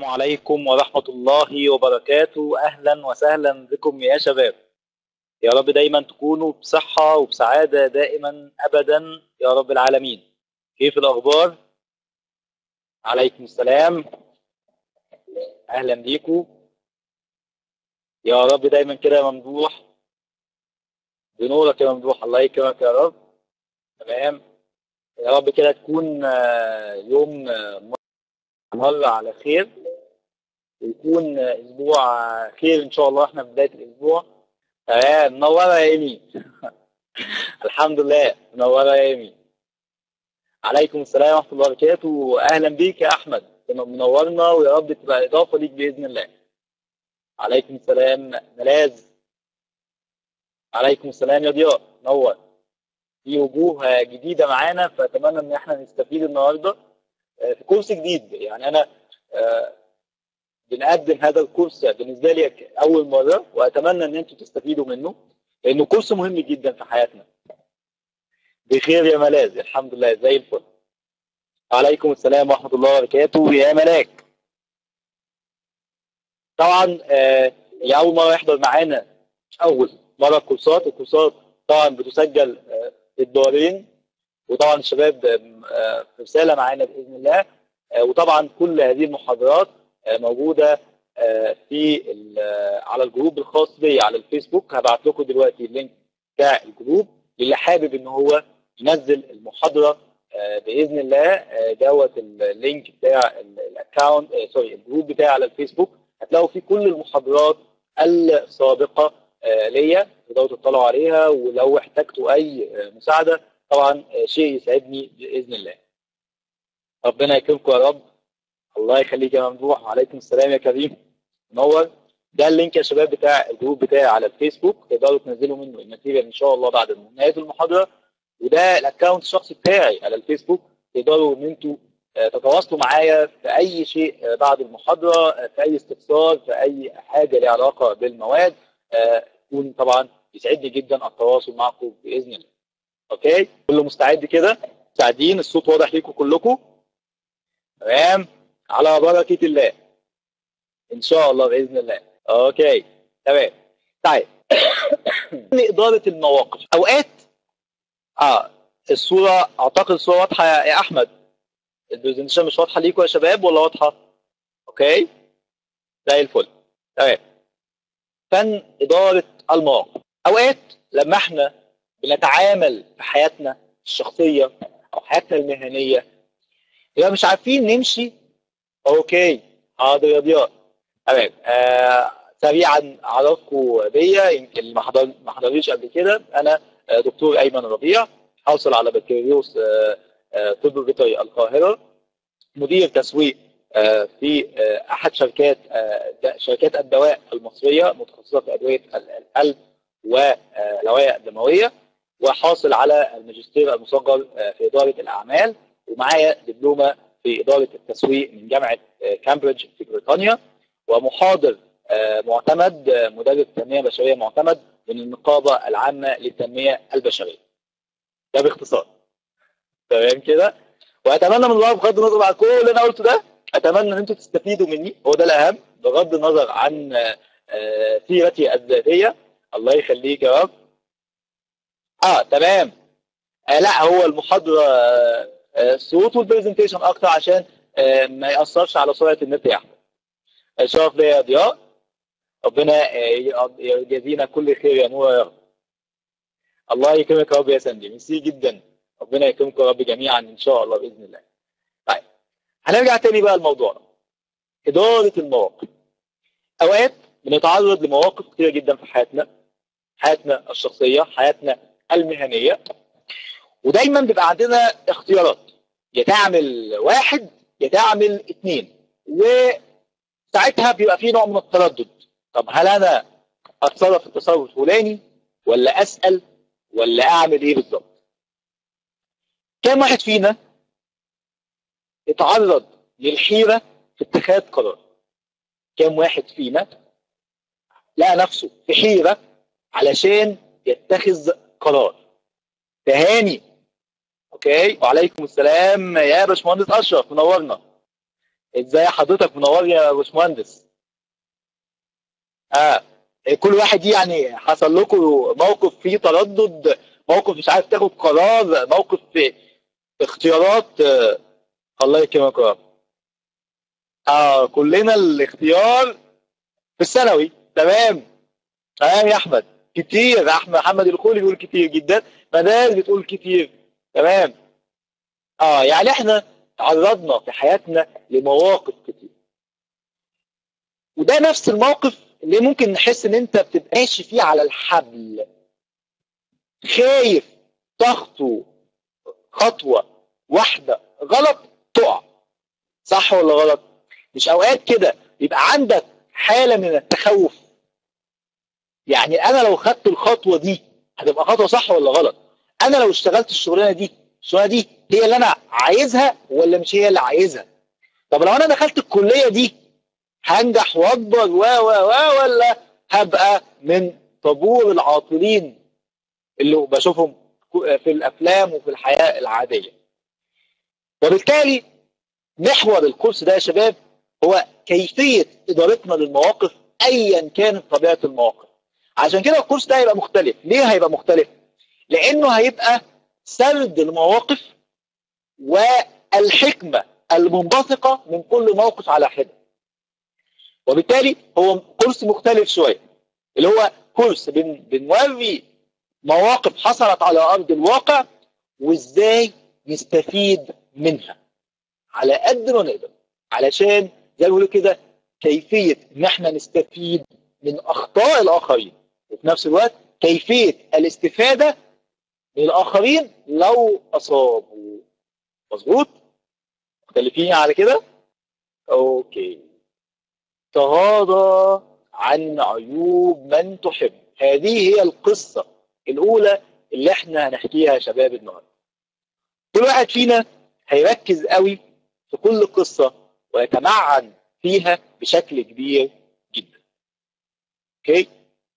السلام عليكم ورحمة الله وبركاته أهلا وسهلا بكم يا شباب يا رب دايما تكونوا بصحة وبسعادة دائما أبدا يا رب العالمين كيف الأخبار؟ عليكم السلام أهلا بيكم يا رب دايما كده يا ممدوح بنورك يا ممدوح الله يكرمك يا رب تمام يا رب كده تكون آه، يوم آه، مر على خير ويكون اسبوع خير ان شاء الله احنا في بدايه الاسبوع تمام منوره يا ايمي الحمد لله منوره يا ايمي عليكم السلام ورحمه الله وبركاته اهلا بيك يا احمد منورنا ويا رب تبقى اضافه ليك باذن الله عليكم السلام ملاذ عليكم السلام يا ضياء نور في وجوه جديده معانا فاتمنى ان احنا نستفيد النهارده آه، في كورس جديد يعني انا آه، بنقدم هذا الكورس بالنسبه لي اول مره واتمنى ان انتم تستفيدوا منه لانه كورس مهم جدا في حياتنا بخير يا ملاذ الحمد لله زي الفل عليكم السلام ورحمه الله وبركاته يا ملاك طبعا آه، اللي اول مره يحضر معانا اول مره الكورسات الكورسات طبعا بتسجل آه، الدورين وطبعا الشباب آه، في رساله معانا باذن الله آه، وطبعا كل هذه المحاضرات آه، موجوده آه، في ال- آه، على الجروب الخاص بي على الفيسبوك هبعت لكم دلوقتي اللينك بتاع الجروب للي حابب ان هو ينزل المحاضره آه، باذن الله آه، دوت اللينك بتاع الاكونت سوري الجروب بتاعي على الفيسبوك هتلاقوا فيه كل المحاضرات السابقه آه، ليا تقدروا تطلعوا عليها ولو احتجتوا اي آه، مساعده طبعا آه، شيء يسعدني باذن الله ربنا يكرمكم يا رب الله يخليك يا ممدوح وعليكم السلام يا كريم منور ده اللينك يا شباب بتاع الجروب بتاعي على الفيسبوك تقدروا تنزلوا منه الماتيريال ان شاء الله بعد نهايه المحاضره وده الاكونت الشخصي بتاعي على الفيسبوك تقدروا ان انتوا آه، تتواصلوا معايا في اي شيء آه، بعد المحاضره آه، في اي استفسار في اي حاجه ليها علاقه بالمواد آه، يكون طبعا يسعدني جدا التواصل معكم باذن الله اوكي كله مستعد كده مستعدين الصوت واضح ليكم كلكم تمام على بركه الله ان شاء الله باذن الله اوكي تمام طيب اداره المواقف اوقات اه الصوره اعتقد الصوره واضحه يا يا احمد البرزنتيشن مش واضحه ليكم يا شباب ولا واضحه اوكي زي الفل تمام فن اداره المواقف اوقات لما احنا بنتعامل في حياتنا الشخصيه او حياتنا المهنيه يبقى مش عارفين نمشي اوكي حاضر يا ضياء تمام آه سريعا اعرفكم بيا يمكن اللي ما حضر ما حضرنيش قبل كده انا آه، دكتور ايمن ربيع حاصل على بكالوريوس آه، آه، طب بيطري القاهره مدير تسويق آه، في آه، احد شركات آه، د- شركات الدواء المصريه متخصصه في ادويه ال- القلب والاوعيه الدمويه وحاصل على الماجستير المصغر آه، في اداره الاعمال ومعايا دبلومه في اداره التسويق من جامعه آه، كامبريدج في بريطانيا ومحاضر آه، معتمد آه، مدرب تنميه بشريه معتمد من النقابه العامه للتنميه البشريه. ده باختصار. تمام كده؟ واتمنى من الله بغض النظر عن كل اللي انا قلته ده اتمنى ان انتم تستفيدوا مني هو ده الاهم بغض النظر عن آه، آه، سيرتي الذاتيه الله يخليك يا رب. اه تمام. آه لا هو المحاضره آه، آه، الصوت والبرزنتيشن اكتر عشان آه، ما ياثرش على سرعه النت يا احمد. الشرف ليا يا ضياء ربنا آه، يجازينا كل خير يا نور يا رب. الله يكرمك يا رب يا سندي ميرسي جدا ربنا يكرمكم يا رب جميعا ان شاء الله باذن الله. طيب هنرجع تاني بقى لموضوعنا. اداره المواقف. اوقات بنتعرض لمواقف كتيره جدا في حياتنا حياتنا الشخصيه حياتنا المهنيه ودايما بيبقى عندنا اختيارات يا تعمل واحد يا تعمل اثنين وساعتها بيبقى في نوع من التردد طب هل انا اتصرف التصرف الفلاني ولا اسال ولا اعمل ايه بالظبط كم واحد فينا اتعرض للحيره في اتخاذ قرار كم واحد فينا لقى نفسه في حيره علشان يتخذ قرار تهاني اوكي وعليكم السلام يا باشمهندس اشرف منورنا ازاي حضرتك منور يا باشمهندس اه كل واحد يعني حصل لكم موقف فيه تردد موقف مش عارف تاخد قرار موقف في اختيارات آه الله يكرمك يا رب اه كلنا الاختيار في الثانوي تمام تمام يا احمد كتير احمد محمد الخولي بيقول كتير جدا مدار بتقول كتير تمام اه يعني احنا تعرضنا في حياتنا لمواقف كتير وده نفس الموقف اللي ممكن نحس ان انت بتبقى ماشي فيه على الحبل خايف تخطو خطوه واحده غلط تقع صح ولا غلط مش اوقات كده يبقى عندك حاله من التخوف يعني انا لو خدت الخطوه دي هتبقى خطوه صح ولا غلط انا لو اشتغلت الشغلانه دي الشغلانه دي هي اللي انا عايزها ولا مش هي اللي عايزها طب لو انا دخلت الكليه دي هنجح واكبر و و و ولا هبقى من طابور العاطلين اللي بشوفهم في الافلام وفي الحياه العاديه وبالتالي محور الكورس ده يا شباب هو كيفيه ادارتنا للمواقف ايا كانت طبيعه المواقف عشان كده الكورس ده هيبقى مختلف ليه هيبقى مختلف لانه هيبقى سرد المواقف والحكمه المنبثقه من كل موقف على حده وبالتالي هو كورس مختلف شويه اللي هو كورس بن بنوري مواقف حصلت على ارض الواقع وازاي نستفيد منها على قد ما نقدر علشان زي ما بيقولوا كده كيفيه ان احنا نستفيد من اخطاء الاخرين وفي نفس الوقت كيفيه الاستفاده من الاخرين لو اصابوا مظبوط مختلفين على كده اوكي تغاضى عن عيوب من تحب هذه هي القصه الاولى اللي احنا هنحكيها يا شباب النهارده كل واحد فينا هيركز قوي في كل قصه ويتمعن فيها بشكل كبير جدا اوكي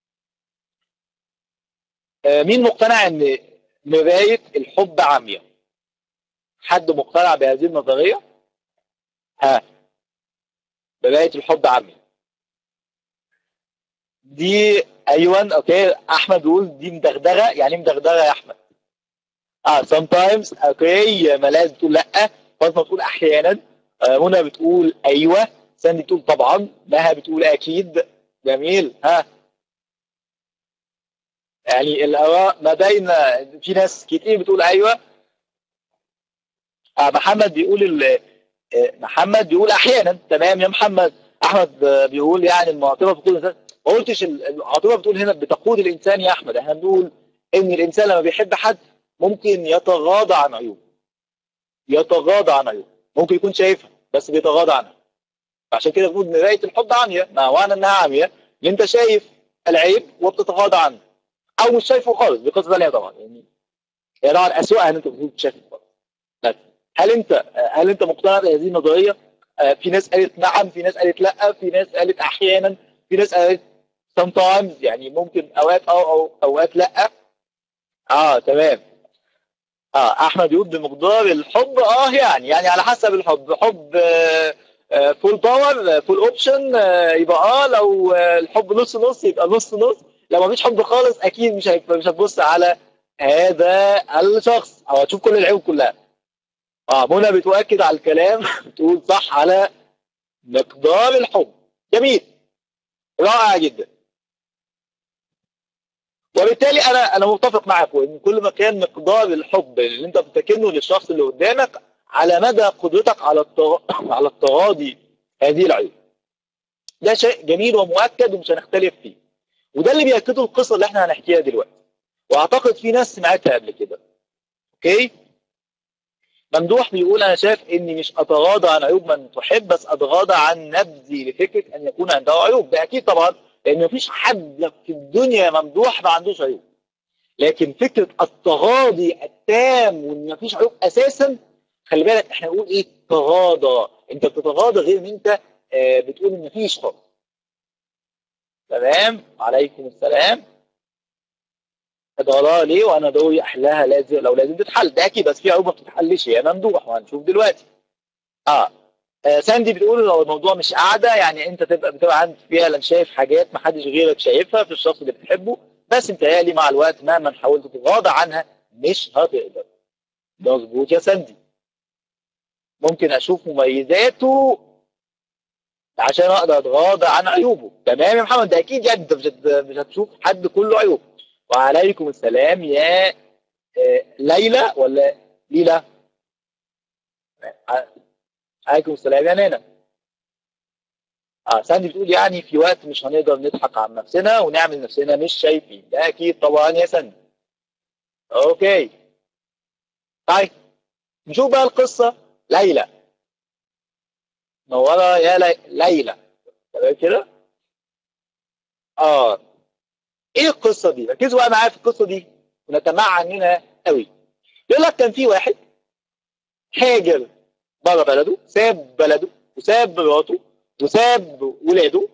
آه مين مقتنع ان مرايه الحب عمياء حد مقتنع بهذه النظريه ها مرايه الحب عمياء دي ايوه اوكي احمد بيقول دي مدغدغه يعني مدغدغه يا احمد اه sometimes اوكي ملاذ بتقول لا فاطمه بتقول احيانا آه منى بتقول ايوه ساندي بتقول طبعا مها بتقول اكيد جميل ها يعني الاراء ما بين في ناس كتير بتقول ايوه آه محمد بيقول ال... محمد بيقول احيانا تمام يا محمد احمد بيقول يعني المعاطفه بتقول الانسان ما قلتش العاطفه بتقول هنا بتقود الانسان يا احمد احنا بنقول ان الانسان لما بيحب حد ممكن يتغاضى عن عيوبه يتغاضى عن عيوبه ممكن يكون شايفها بس بيتغاضى عنها عشان كده بنقول مرايه الحب عمياء ما معنى انها عمياء ان انت شايف العيب وبتتغاضى عنه او مش شايفه خالص دي قصه ثانيه طبعا يعني هي طبعا اسوأها ان انت بتكون شايفه خالص هل انت هل انت مقتنع بهذه النظريه؟ في ناس قالت نعم في ناس قالت لا في ناس قالت احيانا في ناس قالت sometimes يعني ممكن اوقات او او اوقات لا اه تمام اه احمد يقول بمقدار الحب اه يعني يعني على حسب الحب حب آه فول باور فول اوبشن يبقى اه لو الحب نص نص يبقى نص نص لو مفيش حب خالص اكيد مش مش هتبص على هذا الشخص او هتشوف كل العيوب كلها اه منى بتؤكد على الكلام بتقول صح على مقدار الحب جميل رائع جدا وبالتالي انا انا متفق معاكم ان كل ما كان مقدار الحب اللي انت بتكنه للشخص اللي قدامك على مدى قدرتك على التغ... على التغاضي هذه العيوب ده شيء جميل ومؤكد ومش هنختلف فيه وده اللي بيأكده القصه اللي احنا هنحكيها دلوقتي واعتقد في ناس سمعتها قبل كده اوكي ممدوح بيقول انا شايف اني مش اتغاضى عن عيوب من تحب بس اتغاضى عن نبذي لفكره ان يكون عنده عيوب ده اكيد طبعا لان مفيش حد في الدنيا ممدوح ما عندوش عيوب لكن فكره التغاضي التام وان مفيش عيوب اساسا خلي بالك احنا نقول ايه تغاضى انت بتتغاضى غير ان انت آه بتقول ان مفيش خالص تمام عليكم السلام ادارها ليه وانا دوري احلاها لازم لو لازم تتحل ده اكيد بس في عيوب ما بتتحلش هي ممدوح وهنشوف دلوقتي اه آه ساندي بتقول لو الموضوع مش قاعده يعني انت تبقى بتبقى عند فعلا شايف حاجات ما حدش غيرك شايفها في الشخص اللي بتحبه بس متهيألي مع الوقت مهما حاولت تتغاضى عنها مش هتقدر مظبوط يا ساندي ممكن اشوف مميزاته عشان اقدر اتغاضى عن عيوبه تمام يا محمد ده اكيد يعني انت مش مش هتشوف حد كله عيوب وعليكم السلام يا ليلى ولا ليلى عليكم السلام يا نانا اه ساندي بتقول يعني في وقت مش هنقدر نضحك عن نفسنا ونعمل نفسنا مش شايفين ده اكيد طبعا يا ساندي اوكي طيب نشوف بقى القصه ليلى منوره يا لي... ليلى تمام كده اه ايه القصه دي ركزوا بقى معايا في القصه دي ونتمعن منها قوي يقول لك كان في واحد هاجر بره بلده ساب بلده وساب مراته وساب ولاده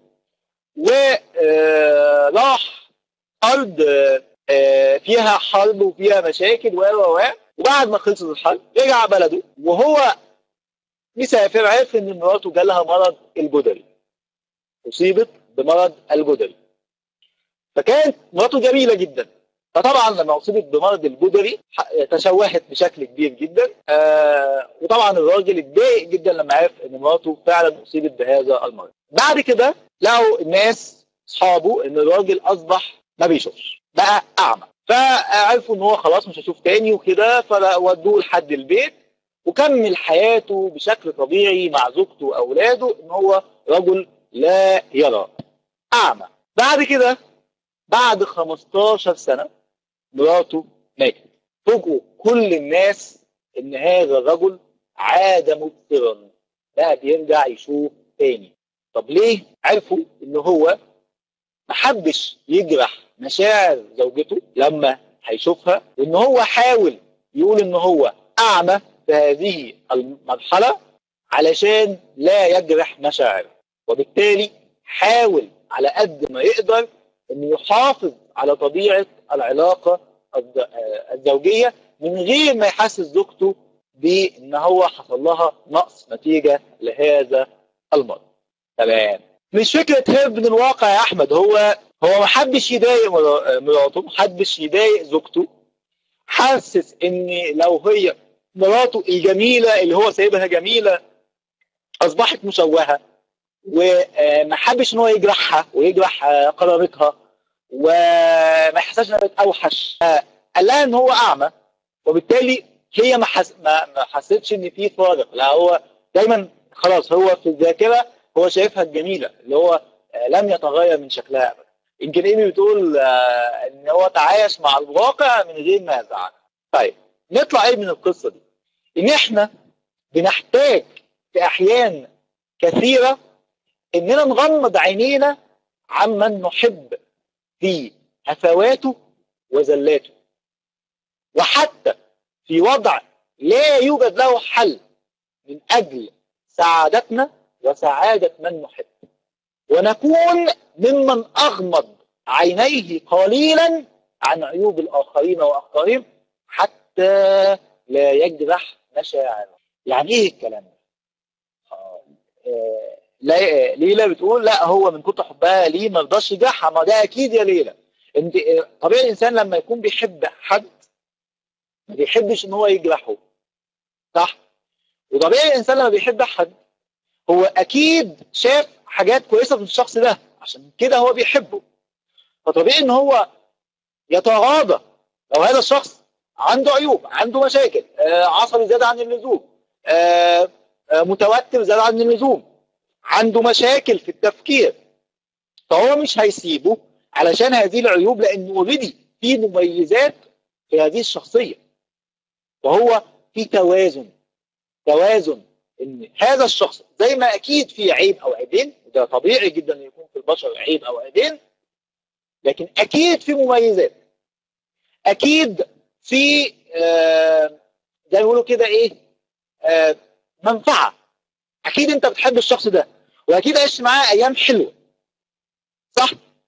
وراح ارض فيها حرب وفيها مشاكل و و وبعد ما خلصت الحرب رجع بلده وهو مسافر عرف ان مراته جالها مرض الجدري اصيبت بمرض الجدري فكانت مراته جميله جدا فطبعا لما اصيبت بمرض الجدري تشوهت بشكل كبير جدا آه وطبعا الراجل اتضايق جدا لما عرف ان مراته فعلا اصيبت بهذا المرض بعد كده لقوا الناس اصحابه ان الراجل اصبح ما بيشوفش بقى اعمى فعرفوا ان هو خلاص مش هيشوف تاني وكده فودوه لحد البيت وكمل حياته بشكل طبيعي مع زوجته واولاده ان هو رجل لا يرى اعمى بعد كده بعد 15 سنه مراته ماتت فوجئوا كل الناس ان هذا الرجل عاد مبصرا بقى بيرجع يشوف تاني طب ليه عرفوا ان هو ما حبش يجرح مشاعر زوجته لما هيشوفها وان هو حاول يقول ان هو اعمى في هذه المرحله علشان لا يجرح مشاعره وبالتالي حاول على قد ما يقدر انه يحافظ على طبيعه العلاقه الزوجيه من غير ما يحسس زوجته بان هو حصل لها نقص نتيجه لهذا المرض. تمام. مش فكره هرب من الواقع يا احمد هو هو ما حبش يضايق مراته ما حبش يضايق زوجته حاسس ان لو هي مراته الجميله اللي هو سايبها جميله اصبحت مشوهه وما حبش ان هو يجرحها ويجرح قرارتها وما يحسسش انها اوحش قال لها ان هو اعمى وبالتالي هي ما حس... ما, ما حسيتش ان في فارق لا هو دايما خلاص هو في الذاكره هو شايفها الجميله اللي هو لم يتغير من شكلها ابدا يمكن ايمي بتقول ان هو تعايش مع الواقع من غير ما يزعل طيب نطلع ايه من القصه دي ان احنا بنحتاج في احيان كثيره اننا نغمض عينينا عمن نحب في هفواته وزلاته وحتى في وضع لا يوجد له حل من اجل سعادتنا وسعاده من نحب ونكون ممن اغمض عينيه قليلا عن عيوب الاخرين واخطائهم حتى لا يجرح مشاعره يعني ايه الكلام ده آه آه ليلى بتقول لا هو من كتر حبها ليه ما رضاش يجرحها ما ده اكيد يا ليلى انت طبيعي الانسان لما يكون بيحب حد ما بيحبش ان هو يجرحه صح وطبيعي الانسان لما بيحب حد هو اكيد شاف حاجات كويسه في الشخص ده عشان كده هو بيحبه فطبيعي ان هو يتغاضى لو هذا الشخص عنده عيوب عنده مشاكل آه عصبي زياده عن اللزوم آه آه متوتر زياده عن اللزوم عنده مشاكل في التفكير فهو مش هيسيبه علشان هذه العيوب لانه اوريدي في مميزات في هذه الشخصيه وهو في توازن توازن ان هذا الشخص زي ما اكيد في عيب او عيبين وده طبيعي جدا ان يكون في البشر عيب او عيبين لكن اكيد في مميزات اكيد في آه زي ما بيقولوا كده ايه آه منفعه اكيد انت بتحب الشخص ده واكيد عشت معاه ايام حلوه صح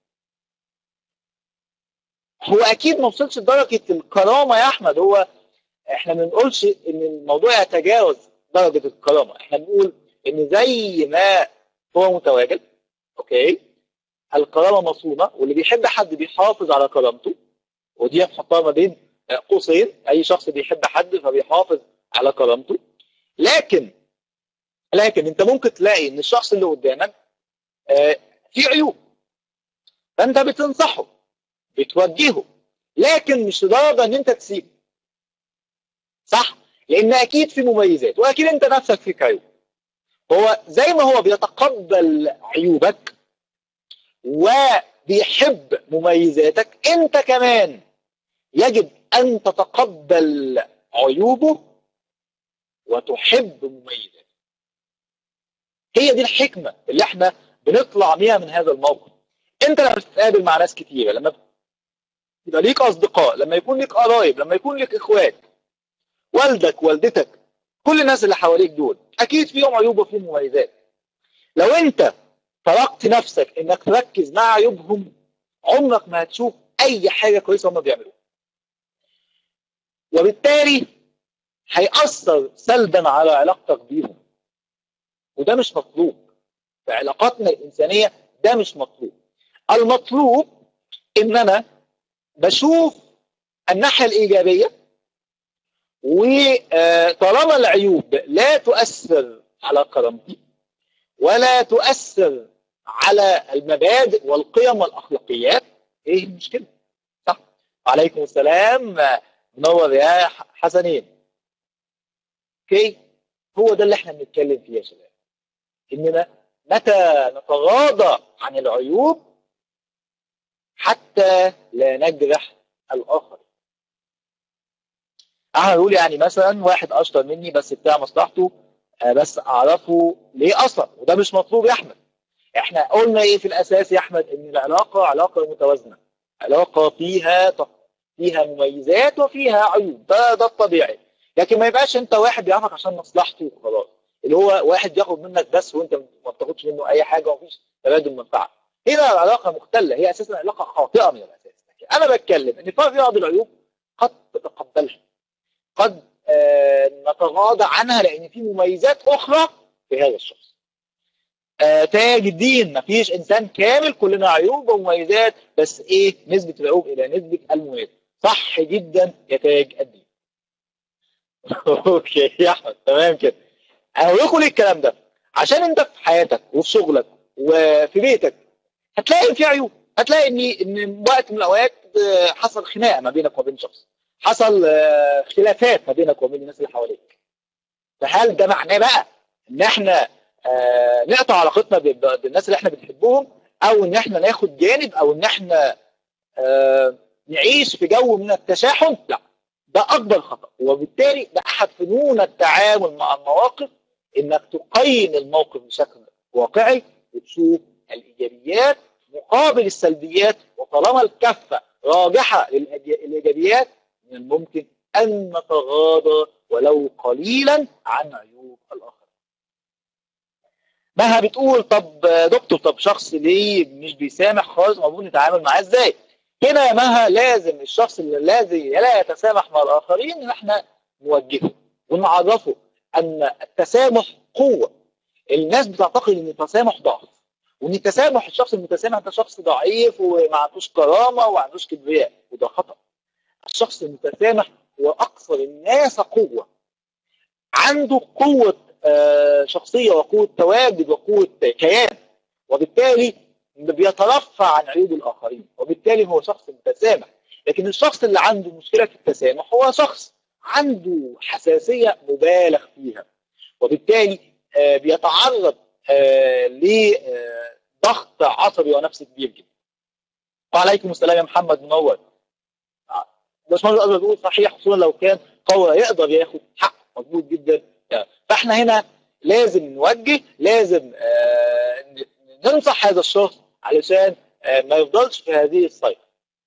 هو اكيد ما وصلش لدرجه الكرامه يا احمد هو احنا ما بنقولش ان الموضوع يتجاوز درجه الكرامه احنا بنقول ان زي ما هو متواجد اوكي الكرامه مصونه واللي بيحب حد بيحافظ على كرامته ودي هنحطها ما بين قوسين اي شخص بيحب حد فبيحافظ على كرامته لكن لكن انت ممكن تلاقي ان الشخص اللي قدامك آه فيه عيوب فانت بتنصحه بتوجهه لكن مش لدرجه ان انت تسيبه صح لان اكيد في مميزات واكيد انت نفسك فيك عيوب هو زي ما هو بيتقبل عيوبك وبيحب مميزاتك انت كمان يجب ان تتقبل عيوبه وتحب مميزاته هي دي الحكمه اللي احنا بنطلع بيها من هذا الموقف انت لما بتتقابل مع ناس كتيره لما يبقى ليك اصدقاء لما يكون ليك قرايب لما يكون ليك اخوات والدك والدتك كل الناس اللي حواليك دول اكيد فيهم عيوب وفيهم مميزات لو انت تركت نفسك انك تركز مع عيوبهم عمرك ما هتشوف اي حاجه كويسه هم بيعملوها وبالتالي هيأثر سلبا على علاقتك بيهم وده مش مطلوب في علاقاتنا الإنسانية ده مش مطلوب المطلوب إن أنا بشوف الناحية الإيجابية وطالما العيوب لا تؤثر على كرامتي ولا تؤثر على المبادئ والقيم والأخلاقيات إيه المشكلة؟ صح وعليكم السلام منور يا حسنين اوكي هو ده اللي احنا بنتكلم فيه يا شباب اننا متى نتغاضى عن العيوب حتى لا نجرح الاخر احنا نقول يعني مثلا واحد اشطر مني بس بتاع مصلحته بس اعرفه ليه اصلا وده مش مطلوب يا احمد احنا قلنا ايه في الاساس يا احمد ان العلاقه علاقه متوازنه علاقه فيها فيها مميزات وفيها عيوب ده ده الطبيعي لكن ما يبقاش انت واحد بيعرفك عشان مصلحته وخلاص اللي هو واحد بياخد منك بس وانت ما بتاخدش منه اي حاجه ومفيش تبادل منفعه هنا العلاقه مختله هي اساسا علاقه خاطئه من الاساس لكن انا بتكلم ان في بعض العيوب قد تتقبلها قد آه نتغاضى عنها لان في مميزات اخرى في هذا الشخص آه تاج الدين مفيش انسان كامل كلنا عيوب ومميزات بس ايه نسبه العيوب الى نسبه المميزات صح جدا يا تاج الدين اوكي يا احمد تمام كده هقول لكم ليه الكلام ده عشان انت في حياتك وفي شغلك وفي بيتك هتلاقي في عيوب هتلاقي ان ان وقت من الاوقات حصل خناقه ما بينك وبين شخص حصل خلافات ما بينك وبين الناس اللي حواليك فهل ده معناه بقى ان احنا نقطع علاقتنا بالناس اللي احنا بنحبهم او ان احنا ناخد جانب او ان احنا نعيش في جو من التشاحن لا ده اكبر خطا وبالتالي ده احد فنون التعامل مع المواقف انك تقيم الموقف بشكل واقعي وتشوف الايجابيات مقابل السلبيات وطالما الكفه راجحه للايجابيات من الممكن ان نتغاضى ولو قليلا عن عيوب الاخر. مها بتقول طب دكتور طب شخص ليه مش بيسامح خالص المفروض نتعامل معاه ازاي؟ هنا يا مها لازم الشخص الذي لا يتسامح مع الاخرين ان احنا نوجهه ونعرفه ان التسامح قوه الناس بتعتقد ان التسامح ضعف وان التسامح الشخص المتسامح ده شخص ضعيف وما عندوش كرامه وما عندوش كبرياء وده خطا الشخص المتسامح هو اكثر الناس قوه عنده قوه شخصيه وقوه تواجد وقوه كيان وبالتالي بيترفع عن عيوب الاخرين وبالتالي هو شخص متسامح لكن الشخص اللي عنده مشكله في التسامح هو شخص عنده حساسيه مبالغ فيها وبالتالي بيتعرض لضغط عصبي ونفسي كبير جدا وعليكم السلام يا محمد منور باشمهندس اقدر اقول صحيح خصوصا لو كان قوي يقدر ياخد حق مظبوط جدا فاحنا هنا لازم نوجه لازم ننصح هذا الشخص علشان ما يفضلش في هذه السايكل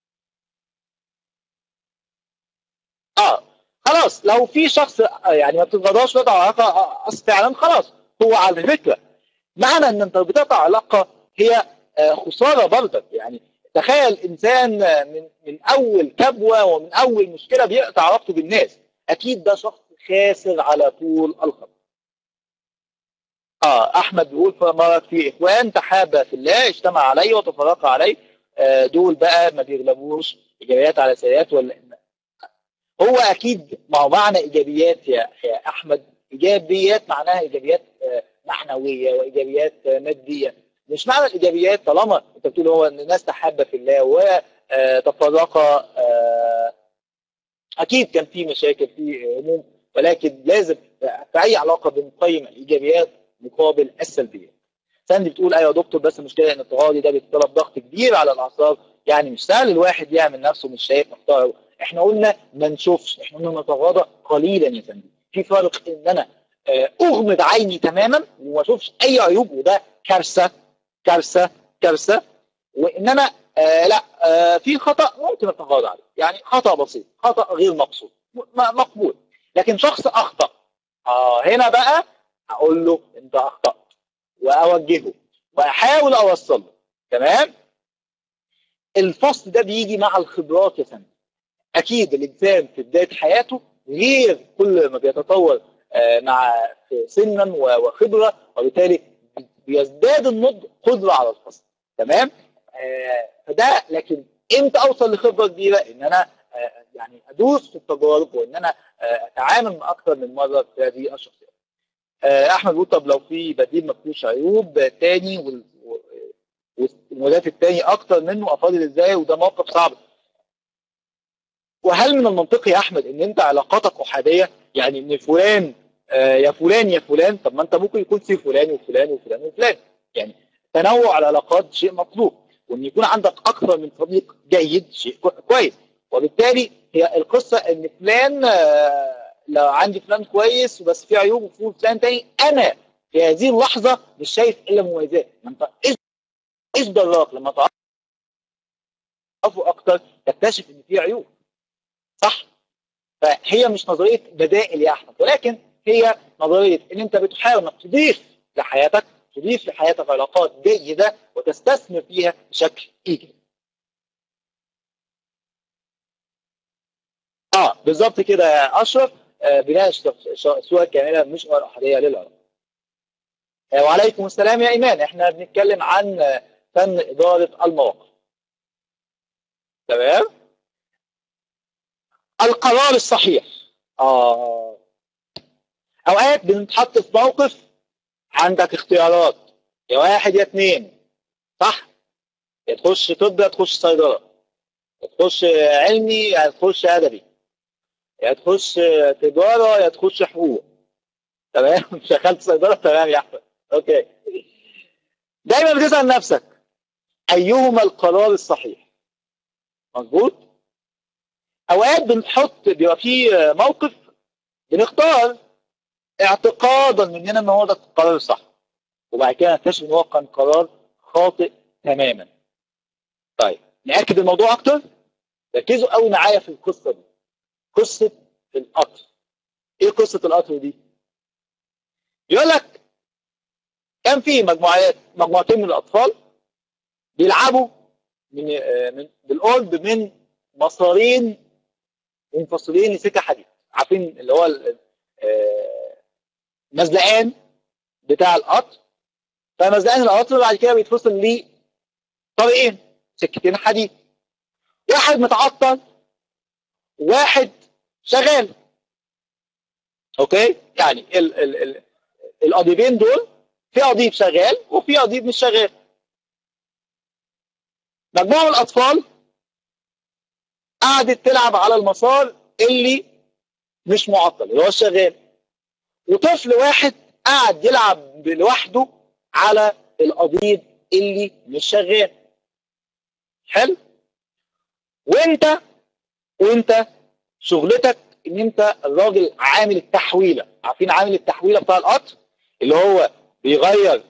اه خلاص لو في شخص يعني ما بتتغاضاش تقطع علاقه فعلا خلاص هو على فكره معنى ان انت بتقطع علاقه هي خساره برضك يعني تخيل انسان من من اول كبوه ومن اول مشكله بيقطع علاقته بالناس اكيد ده شخص خاسر على طول الخط اه احمد بيقول فمرت في اخوان تحابا في الله اجتمع عليه وتفرقا عليه آه دول بقى ما بيغلبوش ايجابيات على سيئات ولا هو اكيد ما هو معنى ايجابيات يا يا احمد ايجابيات معناها ايجابيات آه معنويه وايجابيات آه ماديه مش معنى الايجابيات طالما انت بتقول هو ان الناس تحابه في الله وتفرقا اكيد كان في مشاكل في هموم ولكن لازم في اي علاقه بنقيم الايجابيات مقابل السلبيات. ساندي بتقول ايوه يا دكتور بس المشكله ان التغاضي ده بيتطلب ضغط كبير على الاعصاب يعني مش سهل الواحد يعمل نفسه مش شايف محتوى احنا قلنا ما نشوفش احنا قلنا نتغاضى قليلا يا ساندي في فرق ان انا اغمض عيني تماما وما اشوفش اي عيوب وده كارثه كارثه كارثه وان انا آه لا آه في خطا ممكن اتغاضى عليه يعني خطا بسيط خطا غير مقصود مقبول لكن شخص اخطا اه هنا بقى اقول له انت اخطات واوجهه واحاول اوصل له تمام الفصل ده بيجي مع الخبرات يا فندم اكيد الانسان في بدايه حياته غير كل ما بيتطور آه مع سنا وخبره وبالتالي بيزداد النضج قدره على الفصل تمام آه فده لكن امتى اوصل لخبره كبيره ان انا آه يعني ادوس في التجارب وان انا اتعامل مع اكثر من مره في هذه الشخصيات. احمد بيقول طب لو في بديل ما فيهوش عيوب تاني والمولات التاني اكتر منه افاضل ازاي وده موقف صعب. وهل من المنطقي يا احمد ان انت علاقاتك احاديه يعني ان فلان يا فلان يا فلان طب ما انت ممكن يكون في فلان وفلان وفلان وفلان يعني تنوع العلاقات شيء مطلوب وان يكون عندك اكثر من صديق جيد شيء كويس وبالتالي هي القصه ان فلان لو عندي فلان كويس بس في عيوب وفي فلان تاني انا في هذه اللحظه مش شايف الا مميزات ما انت ايش ايش دراك لما تعرفوا اكتر تكتشف ان في عيوب صح فهي مش نظريه بدائل يا احمد ولكن هي نظريه ان انت بتحاول انك تضيف لحياتك تضيف لحياتك علاقات جيده وتستثمر فيها بشكل ايجابي اه بالظبط كده يا اشرف آه بناء الصوره كامله مش غير احاديه للعلاقه آه وعليكم السلام يا ايمان احنا بنتكلم عن آه فن اداره المواقف تمام القرار الصحيح اه اوقات بنتحط في موقف عندك اختيارات يا واحد يا اثنين صح يا تخش طب يا تخش صيدله يا تخش علمي يا تخش ادبي يا تخش تجاره يا تخش حقوق تمام شغلت صيدله تمام يا احمد اوكي دايما بتسال نفسك ايهما القرار الصحيح مظبوط اوقات بنحط بيبقى في موقف بنختار اعتقادا مننا ان هو ده القرار الصح وبعد كده نكتشف ان هو كان قرار خاطئ تماما طيب ناكد الموضوع اكتر ركزوا قوي معايا في القصه دي قصه القطر ايه قصه القطر دي يقول لك كان في مجموعات مجموعتين من الاطفال بيلعبوا من من بالقرب من مسارين منفصلين لسكه حديد عارفين اللي هو مزلقان بتاع القطر فمزلقان القطر بعد كده بيتفصل ليه طريقين سكتين حديد واحد متعطل واحد شغال اوكي يعني ال ال ال القضيبين دول في قضيب شغال وفي قضيب مش شغال مجموعه من الاطفال قعدت تلعب على المسار اللي مش معطل اللي هو الشغال وطفل واحد قعد يلعب لوحده على القضيب اللي مش شغال حلو وانت وانت شغلتك ان انت الراجل عامل التحويله عارفين عامل التحويله بتاع القطر اللي هو بيغير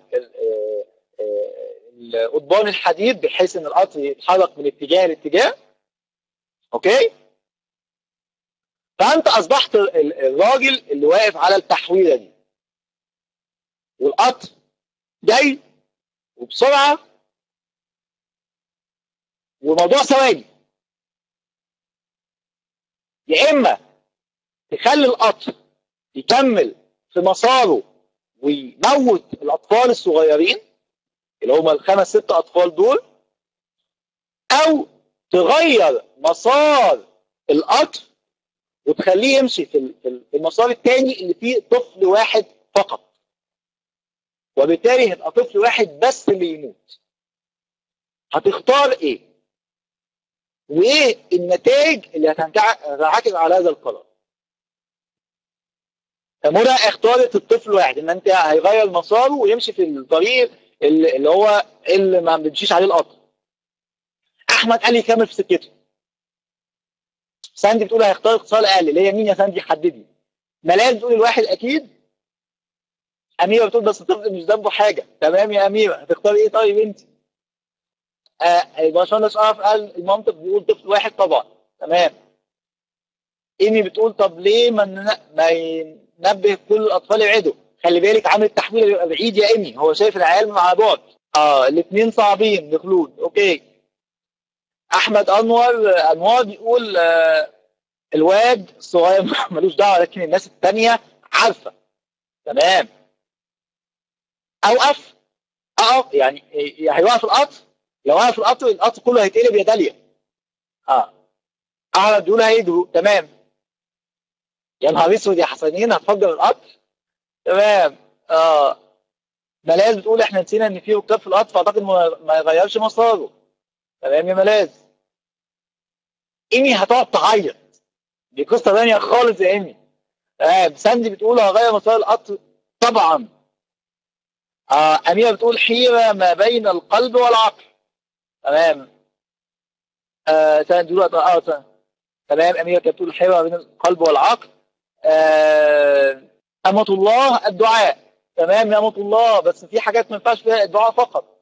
قضبان الحديد بحيث ان القطر يتحرك من اتجاه لاتجاه اوكي فانت اصبحت الراجل اللي واقف على التحويله دي والقطر جاي وبسرعه والموضوع ثواني يا اما تخلي القطر يكمل في مساره ويموت الاطفال الصغيرين اللي هم الخمس ست اطفال دول او تغير مسار القطر وتخليه يمشي في في المسار الثاني اللي فيه طفل واحد فقط وبالتالي هيبقى طفل واحد بس اللي يموت هتختار ايه وايه النتائج اللي هتنعكس على هذا القرار منى اختارت الطفل واحد ان انت هيغير مساره ويمشي في الطريق اللي هو اللي ما بيمشيش عليه القطر احمد قال لي كمل في سكته ساندي بتقول هيختار اتصال اقل اللي هي مين يا ساندي حددي ملاك بتقول الواحد اكيد اميره بتقول بس الطفل مش ذنبه حاجه تمام يا اميره هتختاري ايه طيب انت آه باشمهندس اشرف قال المنطق بيقول طفل واحد طبعا تمام ايمي بتقول طب ليه ما ما ينبه كل الاطفال يبعدوا خلي بالك عامل التحويل بيبقى بعيد يا ايمي هو شايف العيال مع بعض اه الاثنين صعبين لخلود اوكي احمد انور انوار بيقول آه الواد الصغير ملوش دعوه لكن الناس الثانيه عارفه تمام اوقف اقف يعني هيوقف القطر لو وقف القطر القطر كله هيتقلب يا داليا اه احمد بيقول هيجروا تمام يا نهار اسود يا حسنين هتفجر القطر تمام اه ملاذ بتقول احنا نسينا ان في ركاب في القطر فاعتقد ما يغيرش مساره تمام يا ملاذ ايمي هتقعد تعيط دي قصه ثانيه خالص يا ايمي تمام ساندي بتقول هغير مسار القطر طبعا آه اميره بتقول حيره ما بين القلب والعقل تمام آه دلوقتي اه تمام اميره كانت بتقول حيره ما بين القلب والعقل آه أمة الله الدعاء تمام يا أمة الله بس في حاجات ما ينفعش فيها الدعاء فقط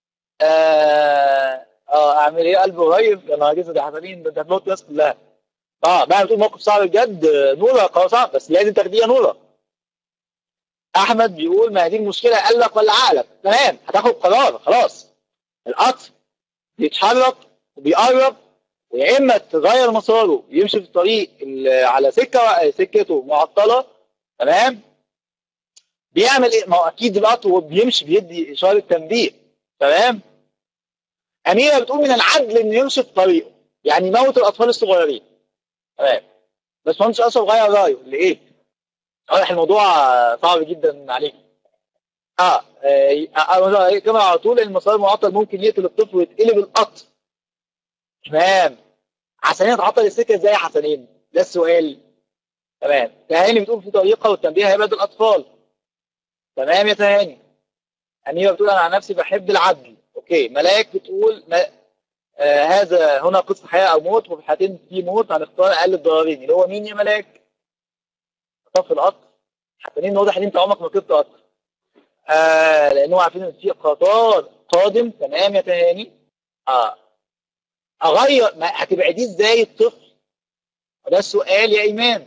آه اه اعمل ايه قلب قريب يا نهار اسود يا حسنين ده انت هتموت الناس كلها اه بقى بتقول موقف صعب بجد نورة قرار صعب بس لازم تاخديها نورة احمد بيقول ما هي دي المشكله قلق ولا عقلك تمام هتاخد قرار خلاص القطر بيتحرك وبيقرب ويا اما تغير مساره يمشي في الطريق على سكه سكته معطله تمام بيعمل ايه ما هو اكيد القطر وهو بيمشي بيدي اشاره تنبيه تمام اميره بتقول من العدل انه يمشي في طريقه يعني يموت الاطفال الصغيرين تمام بس مهندس اشرف غير رايه لايه؟ واضح الموضوع صعب جدا عليك اه, آه. كما على طول المسار المعطل ممكن يقتل الطفل ويتقلب القطر تمام حسنين تعطل السكه ازاي يا حسنين؟ ده السؤال تمام تهاني بتقول في طريقه والتنبيه هيبعد الاطفال تمام يا تهاني أميرة بتقول أنا عن نفسي بحب العدل أوكي ملاك بتقول ما آه هذا هنا قصة حياة أو موت وفي الحالتين في موت هنختار أقل الضررين اللي هو مين يا ملاك؟ طف القطر حسنين واضح إن أنت عمرك ما ركبت قطر آه لأنهم عارفين إن في قطار قادم تمام يا تهاني آه أغير ما هتبعديه إزاي الطفل؟ ده السؤال يا إيمان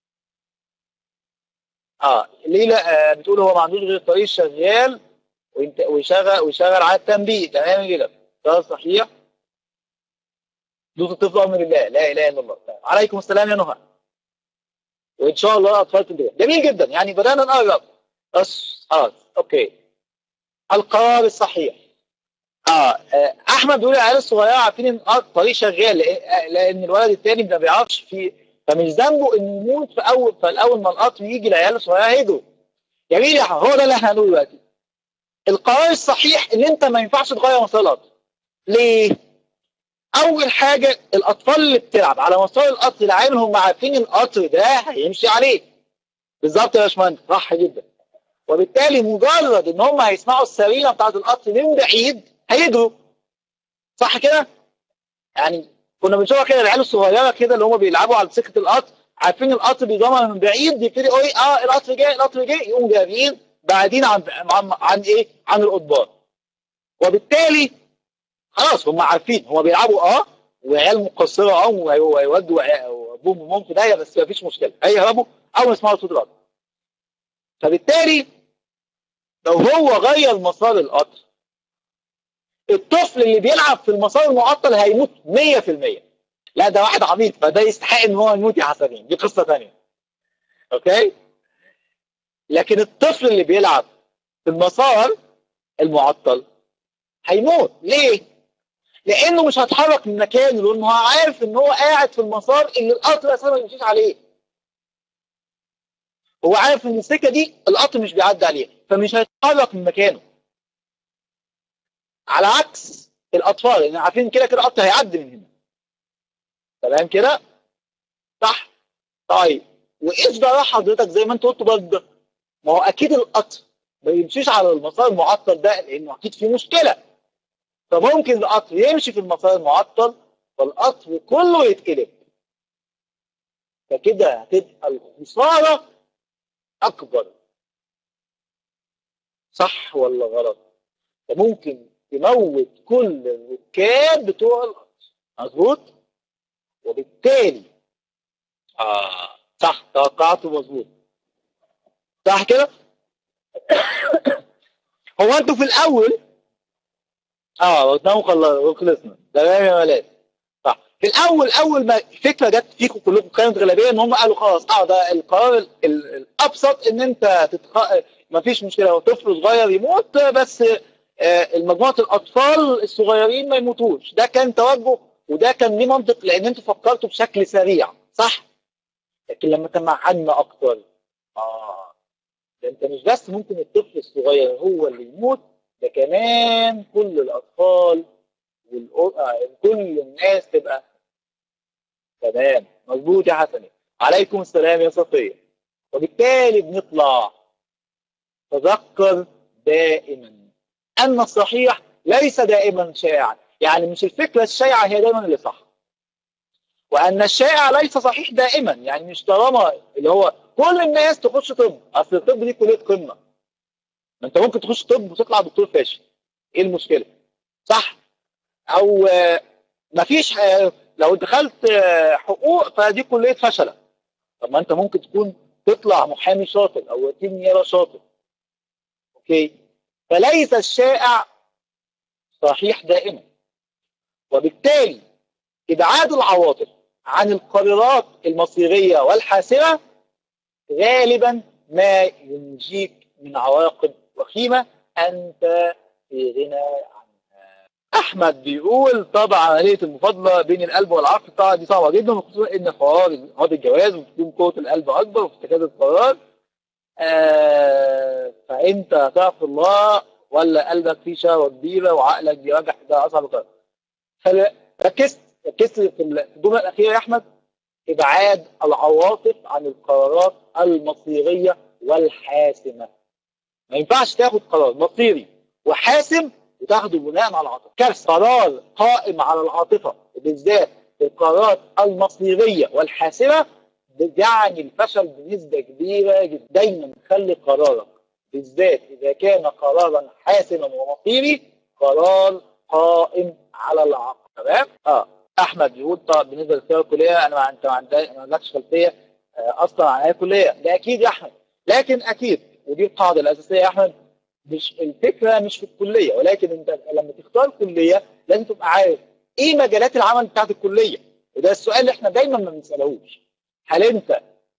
اه ليلى آه بتقول هو ما عندوش غير الطريق شغال وينت... ويشغل ويشغل على التنبيه تمام يا ليلى ده صحيح دوس الطفل امر الله لا اله الا الله عليكم السلام يا نهى وان شاء الله اطفال تنتبه جميل جدا يعني بدانا نقرب بس خلاص اوكي القرار الصحيح آه, اه احمد بيقول العيال الصغيره عارفين ان الطريق شغال لان الولد الثاني ما بيعرفش في فمش ذنبه انه يموت في اول فالاول ما القطر يجي العيال الصغيره هيجوا جميل يا هو ده اللي احنا هنقوله دلوقتي القرار الصحيح ان انت ما ينفعش تغير مسار القطر ليه؟ اول حاجه الاطفال اللي بتلعب على مسار القطر العام هم عارفين القطر ده هيمشي عليه بالظبط يا باشمهندس صح جدا وبالتالي مجرد ان هم هيسمعوا السرينه بتاعت القطر من بعيد هيجروا صح كده؟ يعني كنا بنشوفها كده العيال الصغيره كده اللي هم بيلعبوا على سكه القطر عارفين القطر بيضمها من بعيد يبتدي يقول اه القطر جاي القطر جاي يقوم جاريين بعدين عن عن, عن ايه؟ عن القضبان وبالتالي خلاص هم عارفين هم بيلعبوا اه وعيال مقصره اه ويودوا ابوهم وامهم في داهيه بس مفيش مشكله هيهربوا اول ما يسمعوا صوت القطر فبالتالي لو هو غير مسار القطر الطفل اللي بيلعب في المسار المعطل هيموت 100% لا ده واحد عبيط فده يستحق ان هو يموت يا حسنين دي قصه ثانيه اوكي لكن الطفل اللي بيلعب في المسار المعطل هيموت ليه؟ لانه مش هيتحرك من مكانه لانه هو عارف ان هو قاعد في المسار اللي القطر اساسا ما يمشيش عليه هو عارف ان السكه دي القطر مش بيعدي عليها فمش هيتحرك من مكانه على عكس الاطفال لان عارفين كده كده القطر هيعدي من هنا تمام كده صح طيب وايش ده راح حضرتك زي ما انت قلت برضه ما هو اكيد القطر ما يمشيش على المسار المعطل ده لانه اكيد في مشكله فممكن القطر يمشي في المسار المعطل فالقطر كله يتقلب فكده هتبقى الخساره اكبر صح ولا غلط فممكن تموت كل الركاب بتوع القطر مظبوط وبالتالي اه صح توقعته مظبوط صح كده هو انتوا في الاول اه قدامه خلصنا تمام يا ولاد صح في الاول اول ما الفكره جت فيكم كلكم كانت غالبيه ان هم قالوا خلاص اه ده القرار ال- ال- الابسط ان انت تتخ... ما فيش مشكله هو طفل صغير يموت بس آه، مجموعه الاطفال الصغيرين ما يموتوش ده كان توجه وده كان ليه منطق لان انتوا فكرتوا بشكل سريع صح لكن لما تمعنا اكتر اه ده انت مش بس ممكن الطفل الصغير هو اللي يموت ده كمان كل الاطفال والأ- آه، كل الناس تبقى تمام مظبوط يا حسن عليكم السلام يا صفيه وبالتالي بنطلع تذكر دائما ان الصحيح ليس دائما شائعا يعني مش الفكره الشائعه هي دايما اللي صح وان الشائع ليس صحيح دائما يعني مش طالما اللي هو كل الناس تخش طب اصل الطب دي كليه قمه ما انت ممكن تخش طب وتطلع دكتور فاشل ايه المشكله صح او آه، مفيش آه، لو دخلت آه، حقوق فدي كليه فشله طب ما انت ممكن تكون تطلع محامي شاطر او وكيل نيابه شاطر اوكي فليس الشائع صحيح دائما وبالتالي ابعاد العواطف عن القرارات المصيريه والحاسمه غالبا ما ينجيك من عواقب وخيمه انت في غنى عنها. احمد بيقول طبعا عمليه المفاضله بين القلب والعقل طبعا دي صعبه جدا وخصوصا ان قرار هذا الجواز وتكون قوه القلب اكبر في اتخاذ القرار آه فانت هتعرف الله ولا قلبك فيه شهوه كبيره وعقلك بيراجع ده اصعب قرار فركزت ركزت في الجمله الاخيره يا احمد ابعاد العواطف عن القرارات المصيريه والحاسمه ما ينفعش تاخد قرار مصيري وحاسم وتاخده بناء على العاطفه كارثه قرار قائم على العاطفه وبالذات القرارات المصيريه والحاسمه يعني الفشل بنسبه كبيره جدا دايما خلي قرارك بالذات اذا كان قرارا حاسما ومصيري قرار قائم على العقل تمام اه احمد بيقول طب بالنسبه للسيره الكليه انا ما انت ما عندك ما عندكش خلفيه آه، اصلا عن اي كليه ده اكيد يا احمد لكن اكيد ودي القاعده الاساسيه يا احمد مش الفكره مش في الكليه ولكن انت لما تختار كليه لازم تبقى عارف ايه مجالات العمل بتاعت الكليه وده السؤال اللي احنا دايما ما بنسالهوش هل انت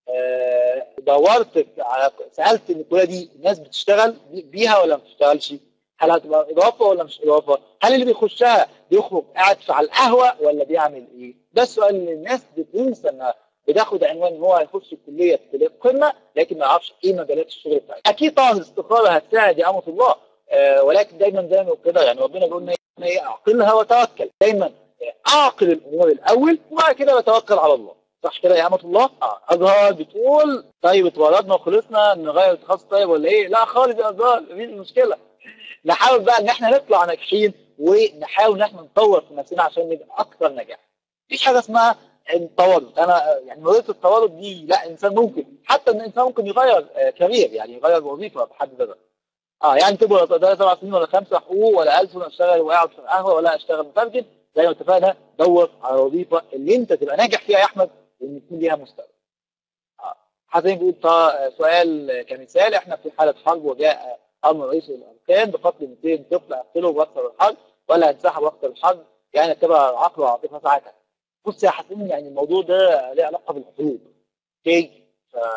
آه، دورت في- على سالت ان الكليه دي الناس بتشتغل بيها ولا ما بتشتغلش؟ هل هتبقى اضافه ولا مش اضافه؟ هل اللي بيخشها بيخرج قاعد في على القهوه ولا بيعمل ايه؟ ده السؤال اللي الناس بتنسى انها بتاخد عنوان ان هو هيخش الكليه في كليه قمه لكن ما يعرفش ايه مجالات الشغل بتاعتها. اكيد طبعا الاستخاره هتساعد يا امه الله آه ولكن دايما زي ما بقول كده يعني ربنا بيقول لنا ايه اعقلها وتوكل دايما اعقل الامور الاول وبعد كده بتوكل على الله. صح كده يا امه الله؟ اه ازهر بتقول طيب اتولدنا وخلصنا نغير التخصص طيب ولا ايه؟ لا خالص يا ازهر مفيش مشكله. نحاول بقى ان احنا نطلع ناجحين ونحاول ان احنا نطور في نفسنا عشان نبقى اكثر نجاح. مفيش حاجه اسمها التورط انا يعني نظريه التورط دي لا انسان ممكن حتى ان الانسان ممكن يغير آه، كارير يعني يغير وظيفه بحد ذاتها. اه يعني تبقى ده سبع سنين ولا خمسه حقوق ولا ألف ولا اشتغل وقاعد في القهوه ولا اشتغل مترجم زي ما اتفقنا دور على وظيفه اللي انت تبقى ناجح فيها يا احمد وان يكون ليها مستقبل. اه حسين بيقول طا- سؤال كمثال احنا في حاله حرب وجاء امر رئيس الاركان بقتل 200 طفل اقتلهم واكثر الحرب ولا هنسحب واكثر الحرب يعني اتبع العقل والعاطفه ساعتها. بص يا حسين يعني الموضوع ده له علاقه بالحروب. اوكي؟ ف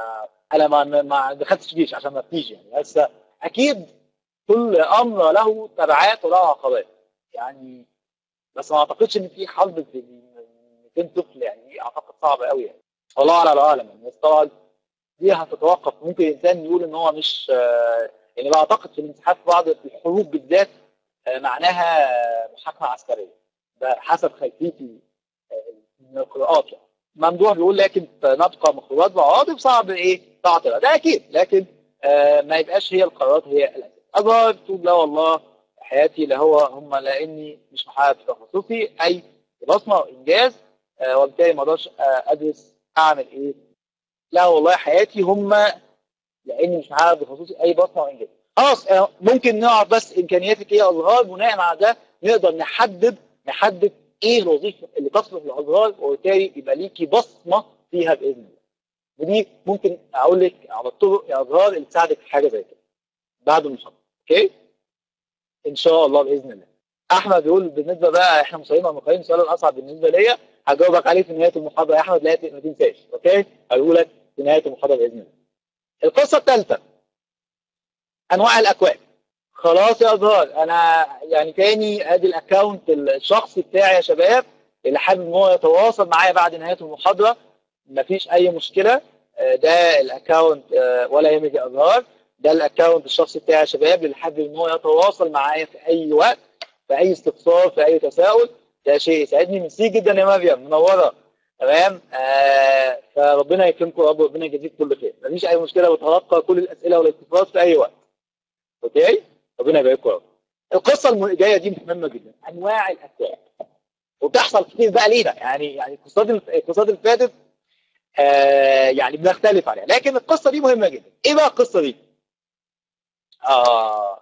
انا ما ما دخلتش جيش عشان ما افتيش يعني بس اكيد كل امر له تبعات وله عقبات يعني بس ما اعتقدش ان في حرب في 200 طفل يعني دي اعتقد صعبه قوي يعني والله على العالم يعني بس طبعا دي هتتوقف ممكن الانسان يقول ان هو مش آه، يعني بعتقد في الانسحاب في بعض الحروب بالذات آه، معناها محاكمه عسكريه ده حسب خلفيتي آه، من القراءات يعني ممدوح بيقول لكن نبقى مخلوقات وعواطف صعب ايه تعطيها ده اكيد لكن آه، ما يبقاش هي القرارات هي الاساس اظهر تقول لا والله حياتي لا هو هم لاني مش محارب في تخصصي اي بصمه وانجاز آه، وبالتالي ما اقدرش آه، ادرس اعمل ايه لا والله حياتي هم لاني مش محارب بخصوصي اي بصمه وانجاز خلاص آه، ممكن نعرف بس امكانياتك ايه يا ازهار بناء على ده نقدر نحدد نحدد ايه الوظيفه اللي تصلح للازهار وبالتالي يبقى ليكي بصمه فيها باذن الله ودي ممكن اقول لك على الطرق يا ازهار اللي تساعدك في حاجه زي كده بعد المحاضره اوكي ان شاء الله باذن الله احمد بيقول بالنسبه بقى احنا مصريين ومقيمين السؤال الاصعب بالنسبه ليا هجاوبك عليه في نهايه المحاضره يا احمد لا ما تنساش اوكي هقول لك في نهايه المحاضره باذن الله القصه الثالثه انواع الاكواد خلاص يا ازهار انا يعني تاني ادي الاكونت الشخصي بتاعي يا شباب اللي حابب ان هو يتواصل معايا بعد نهايه المحاضره مفيش اي مشكله آه، ده الاكونت آه، ولا يهمك يا ازهار ده الاكونت الشخصي بتاعي يا شباب اللي حابب ان هو يتواصل معايا في اي وقت في اي استفسار في اي تساؤل ده شيء يسعدني ميرسي جدا يا مريم منوره تمام آه فربنا يكرمكم يا رب وربنا يجازيك كل خير مفيش اي مشكله بتلقى كل الاسئله والاستفسارات في اي وقت اوكي ربنا يبارك لكم القصه الجايه دي مهمه جدا انواع الاكواد وبتحصل كتير بقى لينا يعني يعني القصات القصات اللي فاتت آه يعني بنختلف عليها لكن القصه دي مهمه جدا ايه بقى القصه دي آه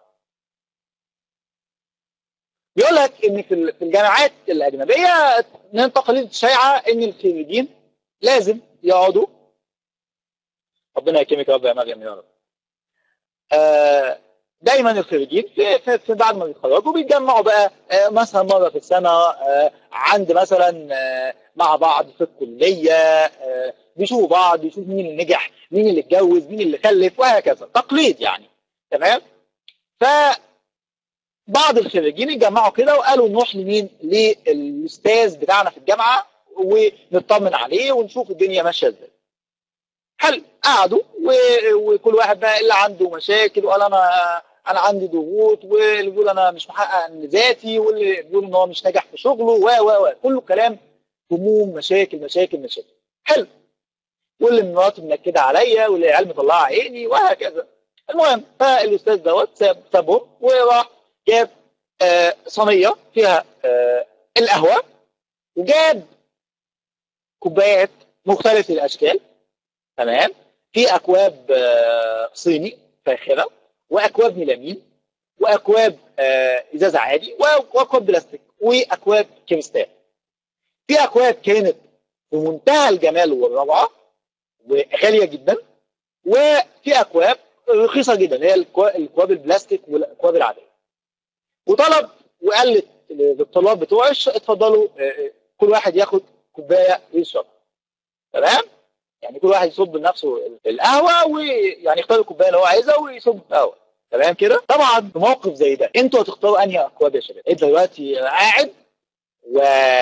بيقول لك ان في ال- في الجامعات الاجنبيه من التقاليد الشائعه ان الخريجين لازم يقعدوا ربنا يكرمك يا رب يا مريم يا رب آه دايما الخريجين في, في, في بعد ما بيتخرجوا بيتجمعوا بقى آه مثلا مره في السنه آه عند مثلا آه مع بعض في الكليه آه بيشوفوا بعض بيشوفوا مين اللي نجح مين اللي اتجوز مين اللي خلف وهكذا تقليد يعني تمام ف بعض الخريجين اتجمعوا كده وقالوا نروح لمين للاستاذ بتاعنا في الجامعه ونطمن عليه ونشوف الدنيا ماشيه ازاي حلو قعدوا و- وكل واحد بقى اللي عنده مشاكل وقال انا انا عندي ضغوط واللي بيقول انا مش محقق ذاتي واللي بيقول ان هو مش ناجح في شغله و و و كله كلام هموم مشاكل مشاكل مشاكل حلو واللي مراتي منكده عليا واللي العيال مطلعه عيني وهكذا المهم فالاستاذ دوت ساب سابهم وراح جاب آه، صينيه فيها آه، القهوه وجاب كوبايات مختلفه الاشكال تمام في اكواب آه، صيني فاخره واكواب ميلامين واكواب آه، ازاز عادي واكواب بلاستيك واكواب كريستال في اكواب كانت في منتهى الجمال والروعه وغاليه جدا وفي اكواب رخيصه جدا هي الكوا- الاكواب البلاستيك والاكواب العاديه وطلب وقال لل- للطلاب بتوعه "اش- اتفضلوا آه، آه، كل واحد ياخد كوبايه ويشرب تمام يعني كل واحد يصب لنفسه القهوه ويعني يختار الكوبايه اللي هو عايزها ويصب قهوه تمام كده طبعا في موقف زي ده انتوا هتختاروا انهي اكواب يا شباب انت دلوقتي قاعد و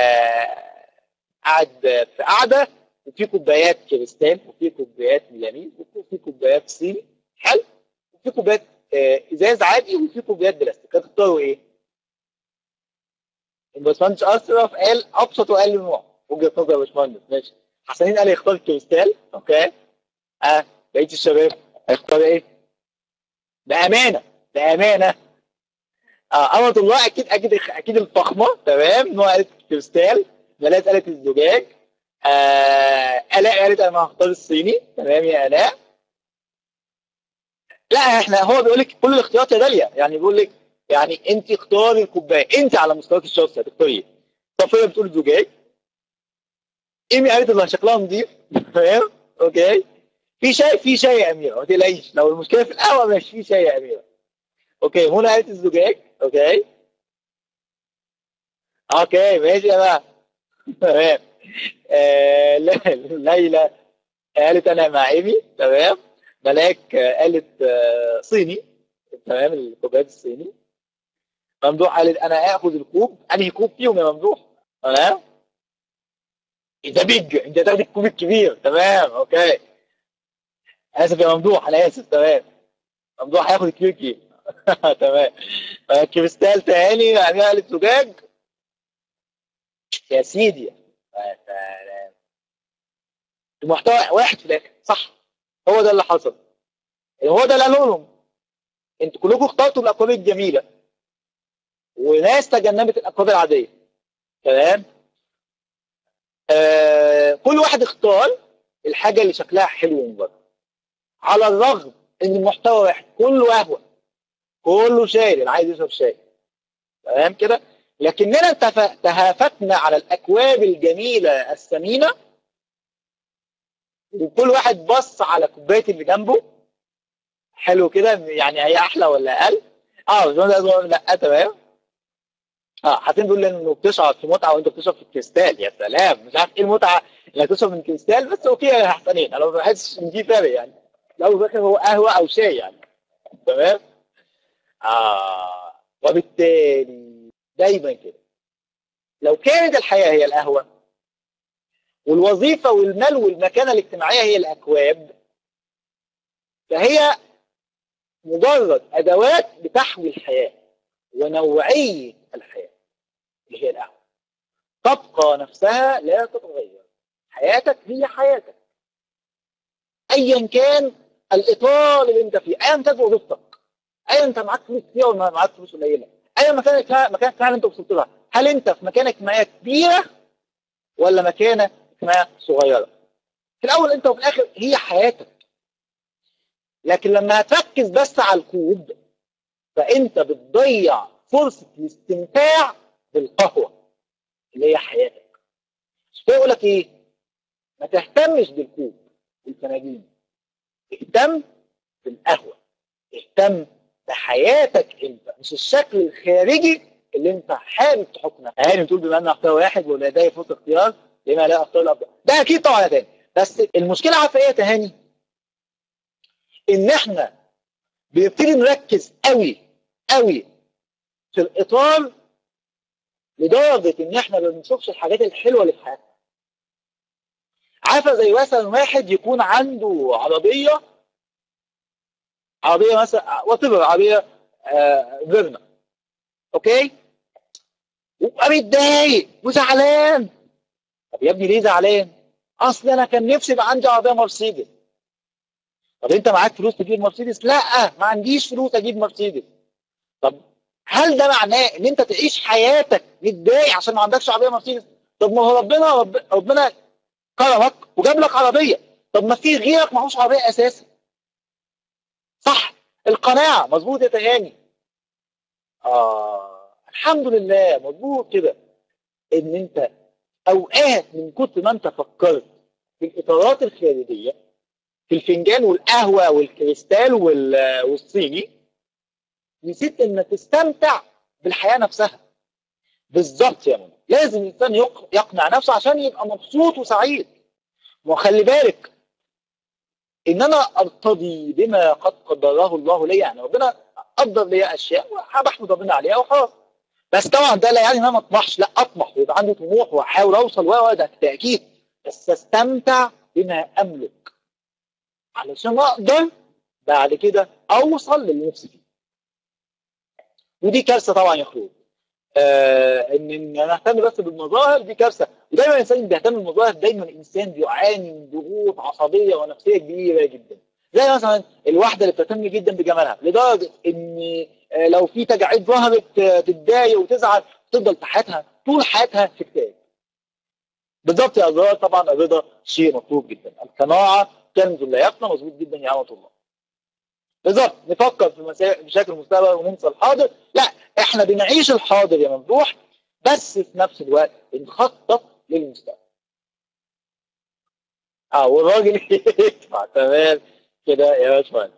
قاعد في قعده وفي كوبايات كريستال وفي كوبايات ميلامين وفي كوبايات صيني حلو وفي كوبايات آه، ازاز عادي وفي كوبايات بلاستيك هتختاروا ايه؟ الباشمهندس اشرف قال ابسط واقل نوع وجهه نظر يا باشمهندس ماشي حسنين قال يختار الكريستال اوكي اه بقيه الشباب هيختار ايه؟ بامانه بامانه اه امة الله اكيد اكيد اكيد الفخمه تمام نوع قالت كريستال ملاك قالت الزجاج آه الاء قالت انا هختار الصيني تمام يا الاء لا احنا هو بيقول لك كل الاختيارات يا داليا يعني بيقول لك يعني انت اختاري الكوبايه انت على مستواك الشخصي هتختاري ايه؟ صفيه بتقول زجاج ايمي قالت اللي شكلها نظيف فاهم اوكي في شاي في شاي يا اميره ما تقلقيش لو المشكله في القهوه ماشي في شاي يا اميره اوكي منى قالت الزجاج اوكي اوكي ماشي يا بقى تمام آه لا- ليلى قالت انا مع ايمي تمام ملاك آه، قالت آه، صيني تمام الكوبايات الصيني ممدوح قالت انا اخذ الكوب انهي كوب فيهم يا ممدوح تمام ده بيج انت هتاخد الكوب الكبير تمام اوكي اسف يا ممدوح انا اسف تمام ممدوح هياخد الكبير كيف تمام آه، كريستال تاني بعدين قالت زجاج يا سيدي يا سلام المحتوى واحد في الاخر صح هو ده اللي حصل هو ده اللي قالوا لهم انتوا كلكم اخترتوا الاكواب الجميله وناس تجنبت الاكواب العاديه تمام آه كل واحد اختار الحاجه اللي شكلها حلو من بره على الرغم ان المحتوى واحد كله قهوه كله شاي اللي عايز يشرب شاي تمام كده لكننا تف- تهافتنا على الاكواب الجميله الثمينه وكل واحد بص على كوبايه اللي جنبه حلو كده يعني هي احلى ولا اقل اه بس ده لا تمام اه حاتين بيقول انه بتشعر في متعه وانت بتشرب في الكريستال يا سلام مش عارف ايه المتعه اللي هتشرب من كريستال بس اوكي احسنين انا ما بحسش ان في فرق يعني لو فاكر هو قهوه او شاي يعني تمام اه وبالتالي دايما كده لو كانت الحياه هي القهوه والوظيفه والمال والمكانه الاجتماعيه هي الاكواب فهي مجرد ادوات بتحوي الحياه ونوعيه الحياه اللي هي القهوه تبقى نفسها لا تتغير حياتك هي حياتك ايا كان الاطار اللي انت فيه ايا كانت وظيفتك ايا انت معاك فلوس كتير ولا معاك فلوس قليله ايا مكانك مكانك فعلا انت وصلت لها هل انت في مكانه اجتماعيه كبيره ولا مكانه اجتماعيه صغيره في الاول انت وفي الاخر هي حياتك لكن لما هتركز بس على الكوب فانت بتضيع فرصه الاستمتاع بالقهوه اللي هي حياتك مش يقول لك ايه ما تهتمش بالكوب والفناجين اهتم بالقهوه اهتم بحياتك انت مش الشكل الخارجي اللي انت حابب تحكمه هاني بتقول بما ان اختار واحد ولدي فرصه اختيار لما لا اختار الافضل ده اكيد طبعا يا تاني بس المشكله عارفه ايه يا تهاني ان احنا بنبتدي نركز قوي قوي في الاطار لدرجه ان احنا ما بنشوفش الحاجات الحلوه اللي في حياتنا عارفه زي مثلا واحد يكون عنده عربيه عربيه مثلا وات عربيه آه فيرنا اوكي وابقى متضايق وزعلان طب يا ابني ليه زعلان؟ اصل انا كان نفسي يبقى عندي عربيه مرسيدس طب انت معاك فلوس تجيب مرسيدس؟ لا ما عنديش فلوس اجيب مرسيدس طب هل ده معناه ان انت تعيش حياتك متضايق عشان ما عندكش عربيه مرسيدس؟ طب ما هو ربنا رب ربنا كرمك وجاب لك عربيه طب ما في غيرك معهوش عربيه اساسا صح القناعه مظبوط يا تهاني اه الحمد لله مظبوط كده ان انت اوقات من كتر ما انت فكرت في الاطارات الخارجيه في الفنجان والقهوه والكريستال وال- والصيني نسيت انك تستمتع بالحياه نفسها بالظبط يا منى لازم الانسان يق- يقنع نفسه عشان يبقى مبسوط وسعيد وخلي بالك ان انا ارتضي بما قد قدره الله لي يعني ربنا قدر لي اشياء وبحمد ربنا عليها وخلاص بس طبعا ده لا يعني ان انا ما اطمحش لا اطمح ويبقى عندي طموح واحاول اوصل و ده تاكيد بس استمتع بما املك علشان اقدر بعد كده اوصل للي نفسي فيه ودي كارثه طبعا يا اخويا آه ان ان انا اهتم بس بالمظاهر دي كارثه ودايما الانسان اللي بيهتم بالمظاهر دايما الانسان بيعاني من ضغوط عصبيه ونفسيه كبيره جدا زي مثلا الواحده اللي بتهتم جدا بجمالها لدرجه ان آه، لو في تجاعيد ظهرت آه، تتضايق وتزعل تفضل في حياتها طول حياتها في اكتئاب بالضبط يا ازرار طبعا الرضا شيء مطلوب جدا القناعه كنز لا يفنى مظبوط جدا يا عمة الله بالظبط نفكر في مسا- مشاكل المستقبل وننسى الحاضر لا احنا بنعيش الحاضر يا ممدوح بس في نفس الوقت بنخطط للمستقبل اه والراجل يدفع تمام كده يا باشمهندس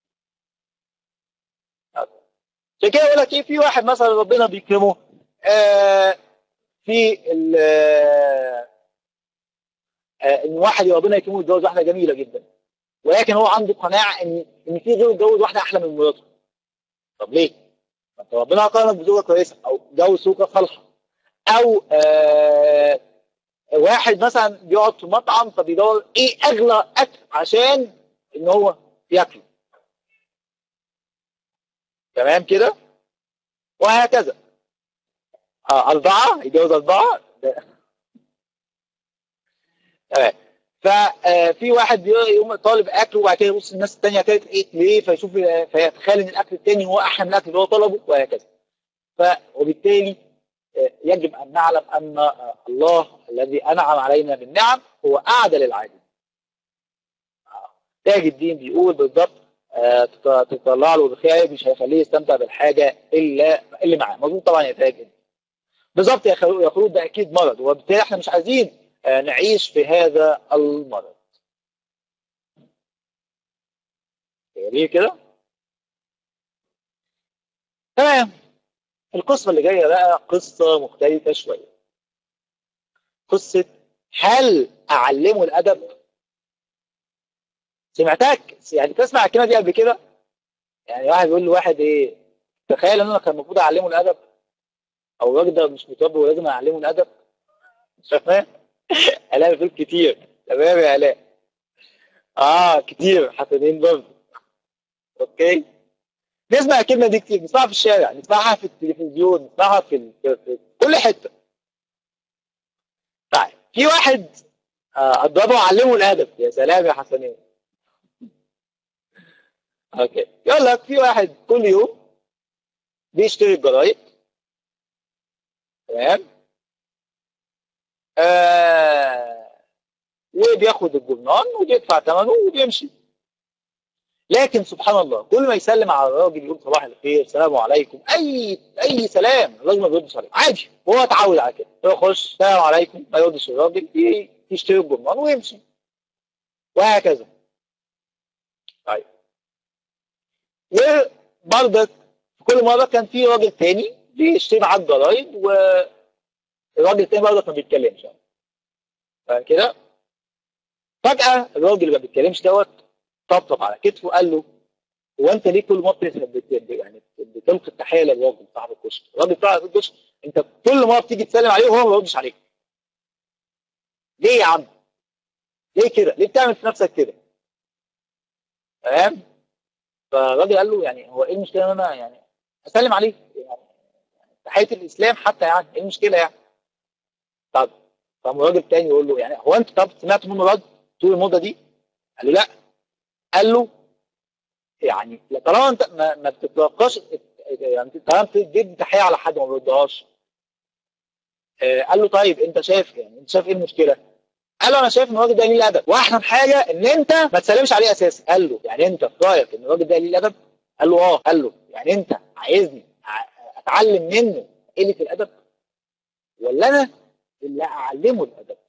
عشان كده يقول لك ايه في واحد مثلا ربنا بيكرمه آه في ال آه ان واحد ربنا يكرمه يتجوز واحده جميله جدا ولكن هو عنده قناعه ان ان في غيره يتجوز واحده احلى من مراته طب ليه؟ ما انت ربنا اكرمك بزوجه كويسه او جوز زوجه صالحه او آه واحد مثلا بيقعد في مطعم فبيدور ايه اغلى اكل عشان ان هو ياكله تمام كده وهكذا آه أربعة يتجوز أربعة تمام ففي واحد يقوم طالب أكل وبعد كده يبص الناس التانية كانت إيه ليه فيشوف فيتخيل إن الأكل التاني هو أحلى من الأكل اللي هو طلبه وهكذا ف وبالتالي يجب أن نعلم أن الله الذي أنعم علينا بالنعم هو أعدل العادل تاج الدين بيقول بالضبط تطلع له بخير مش هيخليه يستمتع بالحاجه الا اللي معاه مظبوط طبعا يا تاج بالظبط يا خلود ده اكيد مرض وبالتالي احنا مش عايزين نعيش في هذا المرض جميل كده تمام القصه اللي جايه بقى قصه مختلفه شويه قصه هل اعلمه الادب سمعتها يعني تسمع الكلمه دي قبل كده يعني واحد يقول لواحد ايه تخيل ان انا كان المفروض اعلمه الادب او الراجل ده مش متربي ولازم اعلمه الادب مش فاهم الاقي بتقول كتير تمام يا الاء اه كتير حسنين برضه اوكي نسمع الكلمه دي كتير نسمعها في الشارع نسمعها في التلفزيون نسمعها في, في, في كل حته طيب في واحد آه اضربه وعلمه الادب يا سلام يا حسنين اوكي يقول لك في واحد كل يوم بيشتري الجرايد تمام آه وبياخد الجرنان وبيدفع ثمنه وبيمشي لكن سبحان الله كل ما يسلم على الراجل يقول صباح الخير السلام عليكم اي اي سلام الراجل ما بيردش عليه عادي هو اتعود على كده يخش السلام عليكم ما يردش الراجل يشتري الجرنان ويمشي وهكذا طيب وبرضك كل مره كان في راجل تاني بيشتري معاه الجرايد والراجل التاني برضك ما بيتكلمش يعني فاهم كده فجاه الراجل اللي ما بيتكلمش دوت طبطب على كتفه قال له هو انت ليه كل مره يعني بتلقي التحيه للراجل صاحب الكشك الراجل بتاع الكشك انت كل مره بتيجي تسلم عليه وهو ما بيردش عليك ليه يا عم ليه كده ليه بتعمل في نفسك كده فاهم فالراجل قال له يعني هو ايه المشكله ان انا يعني اسلم عليه يعني تحيه الاسلام حتى يعني ايه المشكله يعني طب فقام الراجل التاني يقول له يعني هو انت طب سمعت منه رد طول المده دي؟ قال له لا قال له يعني طالما انت ما, ما بتتلقاش يعني طالما بتدي تحيه على حد وما بيردهاش آه قال له طيب انت شايف يعني انت شايف ايه المشكله؟ قال له انا شايف ان الراجل ده ليه الادب واحسن حاجه ان انت ما تسلمش عليه اساسا قال له يعني انت في رايك ان الراجل ده ليه الادب؟ قال له اه قال له يعني انت عايزني اتعلم منه قله الادب ولا انا اللي اعلمه الادب؟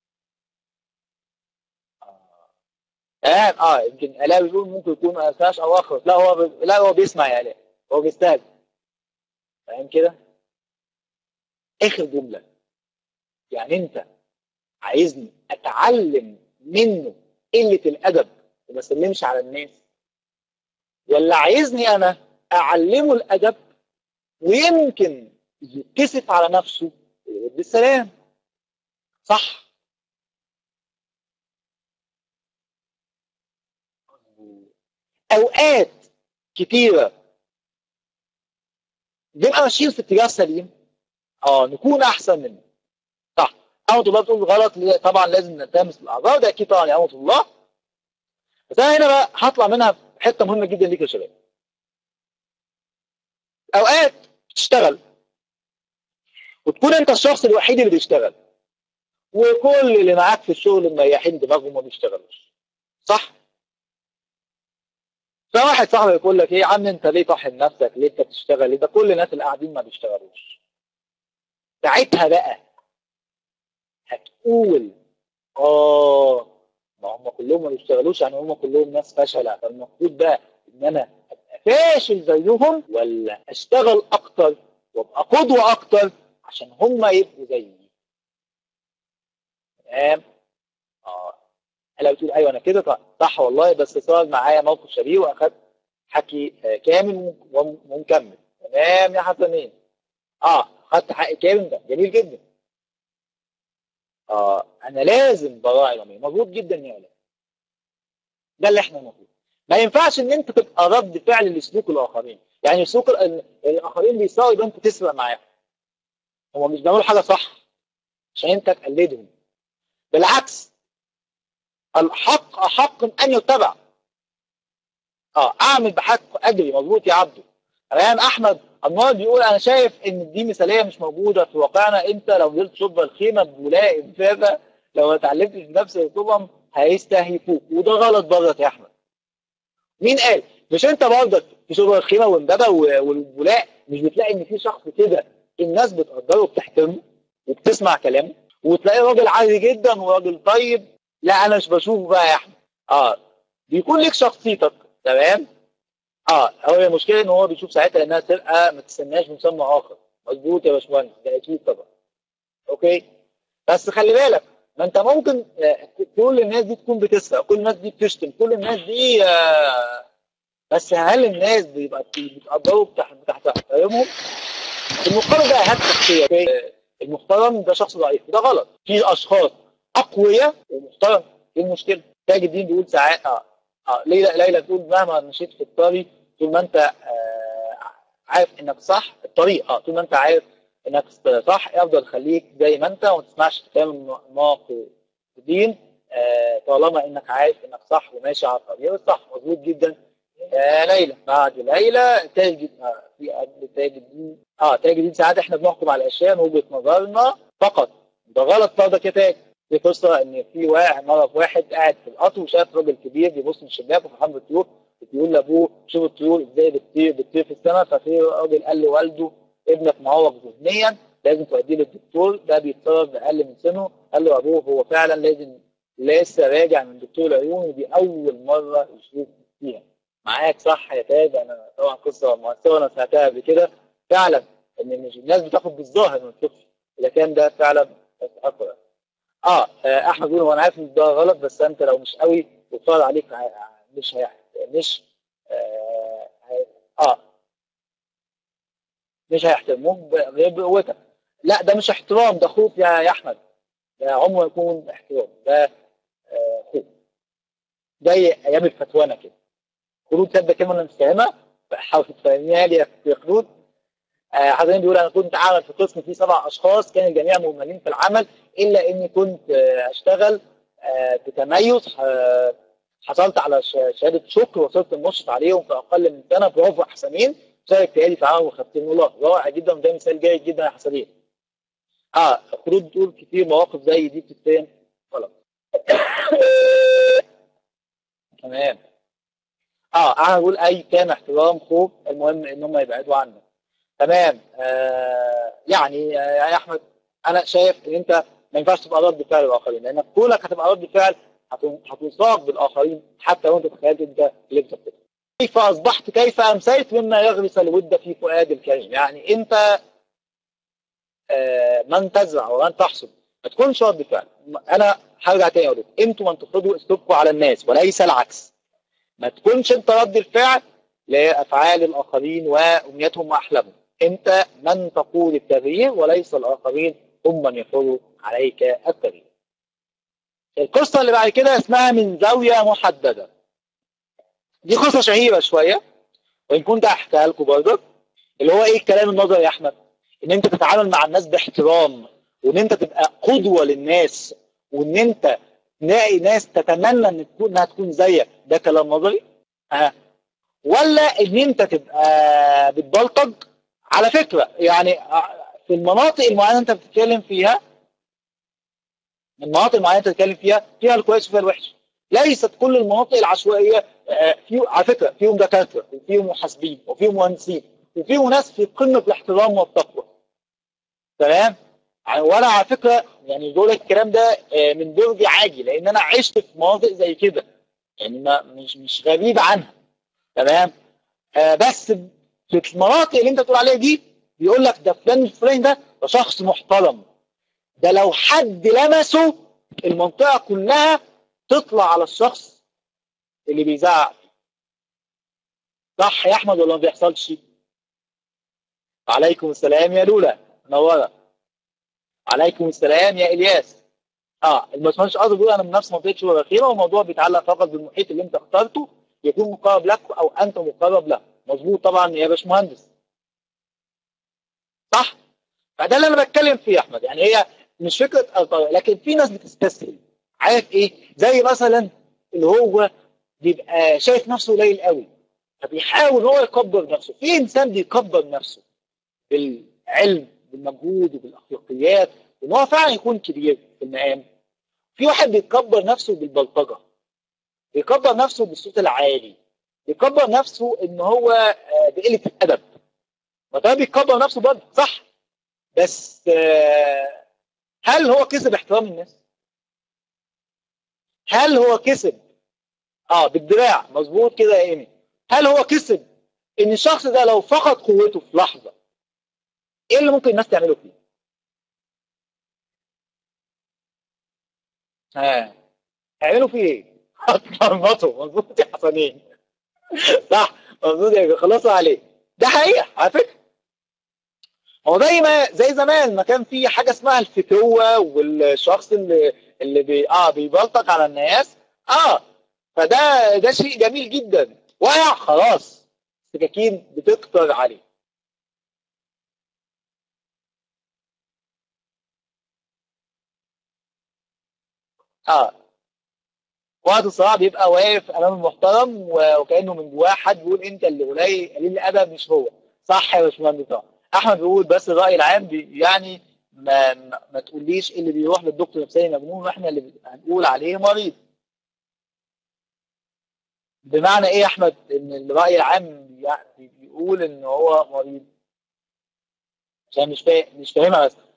اه اه يمكن الاء بيقول ممكن يكون ما اسمعش او اخر لا هو ب... لا هو بيسمع يا الاء هو بيستهدف فاهم كده؟ اخر جمله يعني انت عايزني اتعلم منه قله الادب وما اسلمش على الناس ولا عايزني انا اعلمه الادب ويمكن يتكسف على نفسه ويرد السلام صح اوقات كتيره بنبقى ماشيين في اتجاه سليم اه نكون احسن منه صح امة الله بتقول غلط طبعا لازم نلتمس الاعذار ده اكيد طبعا يا امة الله بس انا هنا بقى هطلع منها حته مهمه جدا ليك يا شباب اوقات بتشتغل وتكون انت الشخص الوحيد اللي بيشتغل وكل اللي معاك في الشغل مريحين دماغهم ما بيشتغلوش صح فواحد صاحبي يقول لك ايه يا عم انت ليه طاحن نفسك ليه انت بتشتغل ليه ده كل الناس اللي قاعدين ما بيشتغلوش ساعتها بقى هتقول اه ما هم كلهم ما بيشتغلوش يعني هم كلهم ناس فشله فالمفروض بقى ان انا ابقى فاشل زيهم ولا اشتغل اكتر وابقى قدوه اكتر عشان هم يبقوا زيي تمام اه لو بتقول ايوه انا كده طيب، صح والله بس صار معايا موقف شبيه واخدت حكي آه، كامل ومكمل تمام يا حسنين اه خدت حق كامل ده جميل جدا اه انا لازم براعي ضمير مظبوط جدا يا ولاد ده اللي احنا المفروض ما ينفعش ان انت تبقى رد فعل لسلوك الاخرين يعني سلوك الاخرين بيساوي يبقى انت تسرق معاهم هم مش بيعملوا حاجه صح عشان انت تقلدهم بالعكس الحق احق ان يتبع اه اعمل بحق اجري مظبوط يا عبده تمام احمد النار بيقول انا شايف ان دي مثاليه مش موجوده في واقعنا انت لو نزلت شرب الخيمه بولاء انفاذه لو ما اتعلمتش بنفس الطبم هيستهيفوك وده غلط برضك يا احمد مين قال مش انت برضك في شرب الخيمه وامبابه والولاء مش بتلاقي ان في شخص كده الناس بتقدره وبتحترمه وبتسمع كلامه وتلاقيه راجل عادي جدا وراجل طيب لا انا مش بشوفه بقى يا احمد اه بيكون ليك شخصيتك تمام اه هو المشكله ان هو بيشوف ساعتها انها سرقه ما تستناش مسمى اخر مظبوط يا باشمهندس ده اكيد طبعا اوكي بس خلي بالك ما انت ممكن آه، كل الناس دي تكون بتسرق كل الناس دي بتشتم كل الناس دي آه بس هل الناس بيبقى بتقدروا تحت احترامهم المقارنه ده اهم شخصيه المحترم ده شخص ضعيف ده غلط في اشخاص اقوياء ومحترم ايه المشكله؟ تاج الدين بيقول ساعات اه اه ليلى ليلى تقول مهما مشيت في الطريق طول ما انت آه عارف انك صح الطريق اه طول ما انت عارف انك صح افضل خليك زي ما انت وما تسمعش كلام الدين آه طالما انك عارف انك صح وماشي على الطريق الصح مظبوط جدا آه ليلى بعد ليلى تاج آه في قبل تاج الدين اه تاج الدين ساعات احنا بنحكم على الاشياء من وجهه نظرنا فقط ده غلط برضك يا تاج في قصه ان في واحد مره في واحد قاعد في القطر وشاف راجل كبير بيبص من الشباك وفرحان بالطيور بيقول لابوه شوف الطيور ازاي بتطير بتطير في السماء ففي راجل قال لوالده ابنك معوق ذهنيا لازم توديه للدكتور ده بيتصرف باقل من سنه قال له ابوه هو فعلا لازم لسه راجع من دكتور العيون ودي اول مره يشوف فيها معاك صح يا تاج انا طبعا قصه مؤثره انا سمعتها قبل كده فعلا ان مش الناس بتاخد بالظاهر من الطفل اذا كان ده فعلا اقوى اه احمد بيقول هو انا عارف ان ده غلط بس انت لو مش قوي وفرض عليك مش هي مش اه, آه مش هيحترموك بقوتك لا ده مش احترام ده خوف يا يا احمد ده عمره يكون احترام ده آه خوف زي ايام الفتوانه كده خلود تبدا كلمه انا مش فاهمها حاول تفهميها لي يا خلود آه حضرتك بيقول انا كنت عامل في قسم فيه سبع اشخاص كان الجميع مهملين في العمل الا اني كنت آه اشتغل آه بتميز حصلت على شهاده شكر وصلت المشرف عليهم في اقل من سنه برافو حسنين شارك في هذه تعاون وخدتين الله رائع جدا وده مثال جيد جدا يا حسنين اه خلود بتقول كتير مواقف زي دي بتتفهم غلط تمام اه انا بقول اي كان احترام خوف المهم ان هم يبعدوا عنه تمام آه يعني آه يا احمد انا شايف ان انت ما ينفعش تبقى رد فعل الاخرين لانك كونك هتبقى رد فعل هتنصاب بالاخرين حتى لو انت تخيلت انت اللي بتكتب كيف اصبحت كيف امسيت مما يغرس الود في فؤاد الكريم يعني انت آه من تزرع ومن تحصد ما تكونش رد فعل انا هرجع تاني اقول انتوا من تفرضوا اسلوبكم على الناس وليس العكس ما تكونش انت رد الفعل لافعال الاخرين وامنياتهم واحلامهم انت من تقود التغيير وليس الاخرين هم من يفرضوا عليك التغيير القصه اللي بعد كده اسمها من زاويه محدده دي قصه شهيره شويه وان كنت احكيها لكم برضه اللي هو ايه الكلام النظري يا احمد ان انت تتعامل مع الناس باحترام وان انت تبقى قدوه للناس وان انت تلاقي ناس تتمنى ان تكون انها تكون زيك ده كلام نظري ها ولا ان انت تبقى بتبلطج على فكره يعني في المناطق المعينه انت بتتكلم فيها المناطق المعينه انت بتتكلم فيها فيها الكويس وفيها الوحش ليست كل المناطق العشوائيه في على فكره فيهم دكاتره وفيهم محاسبين وفيهم مهندسين وفيهم ناس في قمه الاحترام والتقوى تمام يعني وانا على فكره يعني بقول الكلام ده من درجي عاجي لان انا عشت في مناطق زي كده يعني ما مش مش غريب عنها تمام آه بس في المناطق اللي انت بتقول عليها دي بيقول لك ده فلان الفلاني ده ده شخص محترم ده لو حد لمسه المنطقه كلها تطلع على الشخص اللي بيزعق صح يا احمد ولا ما بيحصلش عليكم السلام يا لولا منوره عليكم السلام يا الياس اه الباشمهندس قصده بيقول انا من نفس منطقه شغل الاخيره والموضوع بيتعلق فقط بالمحيط اللي انت اخترته يكون مقرب لك او انت مقرب له مظبوط طبعا يا باشمهندس صح فده اللي انا بتكلم فيه يا احمد يعني هي مش فكره الطريقه لكن في ناس بتستسهل عارف ايه زي مثلا اللي هو بيبقى شايف نفسه قليل قوي فبيحاول هو يكبر نفسه في انسان بيكبر نفسه بالعلم بالمجهود وبالاخلاقيات ان هو فعلا يكون كبير في المقام في واحد بيكبر نفسه بالبلطجه بيكبر نفسه بالصوت العالي بيكبر نفسه ان هو آه، بقله الادب ما ده بيكبر نفسه برضه صح بس آه، هل هو كسب احترام الناس؟ هل هو كسب اه بالدراع مظبوط كده يا ايمي هل هو كسب ان الشخص ده لو فقد قوته في لحظه ايه اللي ممكن الناس تعمله فيه؟ ها هيعملوا فيه ايه؟ هتمرمطوا مظبوط يا حسنين صح مظبوط يا خلصوا عليه ده حقيقه على فكره هو زي ما زي زمان ما كان في حاجه اسمها الفتوه والشخص اللي اللي بي اه بيبلطج على الناس اه فده ده شيء جميل جدا وقع خلاص السكاكين بتكتر عليه اه وقت الصراع بيبقى واقف امام المحترم و- وكانه من جواه حد بيقول انت اللي قليل قليل الادب مش هو صح يا باشمهندس طبعا احمد بيقول بس الراي العام بي يعني ما, ما, ما تقوليش اللي بيروح للدكتور نفساني مجنون واحنا اللي هنقول عليه مريض بمعنى ايه يا احمد ان الراي العام يعني بيقول ان هو مريض عشان مش فاهم مش فاهمها بس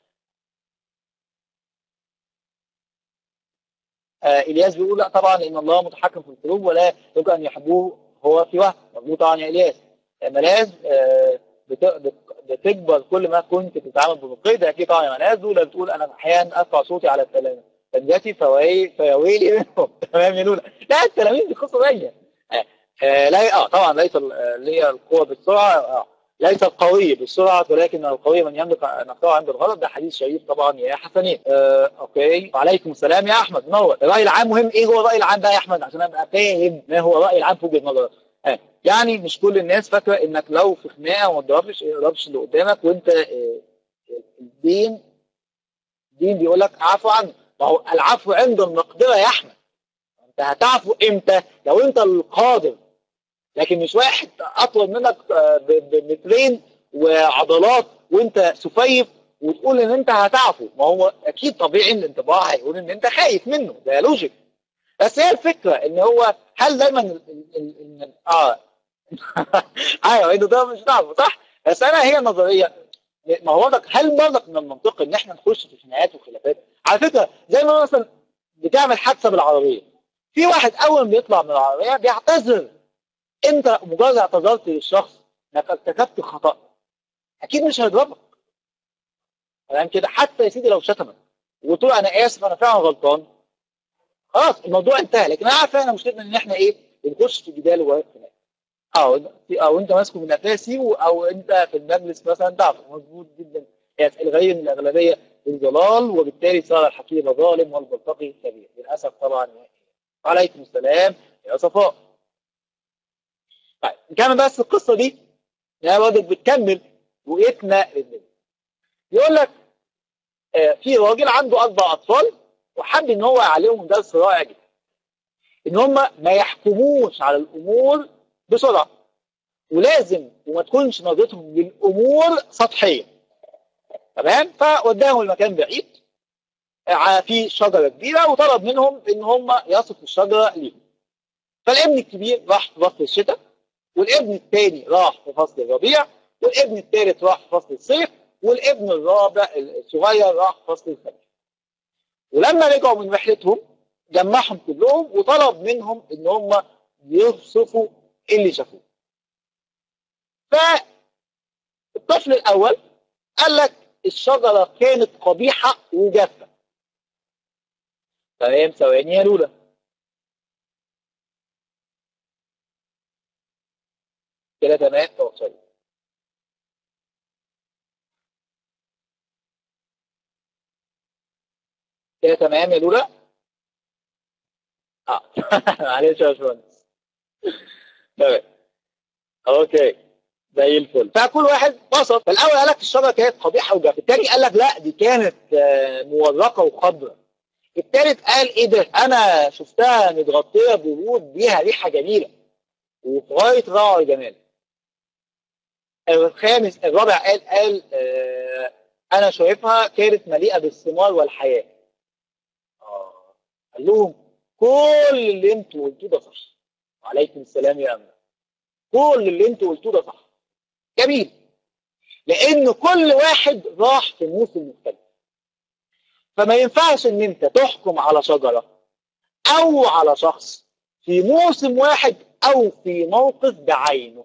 آه الياس بيقول لا طبعا ان الله متحكم في القلوب ولا يمكن ان يحبوه هو في وهم مظبوط طبعا يا الياس آه، ملاذ آه بت- بت- بتكبر كل ما كنت بتتعامل بنقي ده اكيد طبعا يا ملاذ ولا بتقول انا احيانا ارفع صوتي على التلاميذ تلاميذتي فوي- فيا ويلي منهم تمام يا لولا لا التلاميذ دي قصه ثانيه آه آه لا اه طبعا ليس ال- آه، اللي هي القوه بالسرعه اه ليس القوي بالسرعه ولكن القوي من يملك نفسه عند الغلط ده حديث شريف طبعا يا حسنين آه اوكي وعليكم السلام يا احمد نور الراي العام مهم ايه هو الراي العام ده يا احمد عشان ابقى فاهم ما هو الراي العام في وجهه نظرك آه. يعني مش كل الناس فاكره انك لو في خناقه وما تضربش تضربش اللي قدامك وانت آه، الدين الدين بيقول لك اعفو عنه ما هو العفو عند المقدره يا احمد انت هتعفو امتى لو انت القادر لكن مش واحد اطول منك آه، ب- بمترين وعضلات وانت سفيف وتقول ان انت هتعفو ما هو اكيد طبيعي ان الانطباع هيقول ان انت خايف منه ده لوجيك بس هي الفكره ان هو هل دايما ال ال ال ال اه ايوه انت ده مش تعرفه صح بس انا هي نظريه ما هو برضك هل برضك من المنطقي ان احنا نخش في خناقات وخلافات على فكره زي ما مثلا بتعمل حادثه بالعربيه في واحد اول ما بيطلع من العربيه بيعتذر انت مجرد اعتذرت للشخص انك ارتكبت خطا اكيد مش هيضربك تمام كده حتى يا سيدي لو شتمك وتقول انا اسف انا فعلا غلطان خلاص الموضوع انتهى لكن انا عارف احنا مشكلتنا ان احنا ايه بنخش في جدال وخناق اه او انت ماسكه من قفاسي او انت في المجلس مثلا تعرف مظبوط جدا هي الغي من الاغلبيه بالضلال وبالتالي صار الحكيم ظالم والبلطجي كبير للاسف طبعا وعليكم السلام يا صفاء طيب نكمل بس القصه دي يا برضك بتكمل رؤيتنا للنبي يقول لك آه، في راجل عنده اربع اطفال وحب ان هو يعلمهم درس رائع جدا ان هم ما يحكموش على الامور بسرعه ولازم وما تكونش نظرتهم للامور سطحيه تمام فوداهم المكان بعيد آه، في شجره كبيره وطلب منهم ان هم يصفوا الشجره ليهم فالابن الكبير راح في فصل الشتاء والابن الثاني راح في فصل الربيع والابن الثالث راح في فصل الصيف والابن الرابع الصغير راح في فصل الخريف ولما رجعوا من رحلتهم جمعهم كلهم وطلب منهم ان هم يوصفوا اللي شافوه فالطفل الاول قال لك الشجره كانت قبيحه وجافه تمام ثواني يا لولا كده تمام اه سوري كده تمام يا لولا اه معلش يا باشمهندس تمام اوكي زي الفل فكل واحد بسط فالاول قال لك الشجره كانت قبيحه وجافه الثاني قال لك لا دي كانت آه، مورقه وخضراء الثالث قال ايه ده انا شفتها متغطيه بورود ليها ريحه جميله وفي غايه روعه والجمال الخامس الرابع قال قال آه انا شايفها كانت مليئه بالثمار والحياه اه قال لهم كل اللي انتوا قلتوه ده صح وعليكم السلام يا امل كل اللي انتوا قلتوه ده صح جميل لان كل واحد راح في موسم مختلف فما ينفعش ان انت تحكم على شجره او على شخص في موسم واحد او في موقف بعينه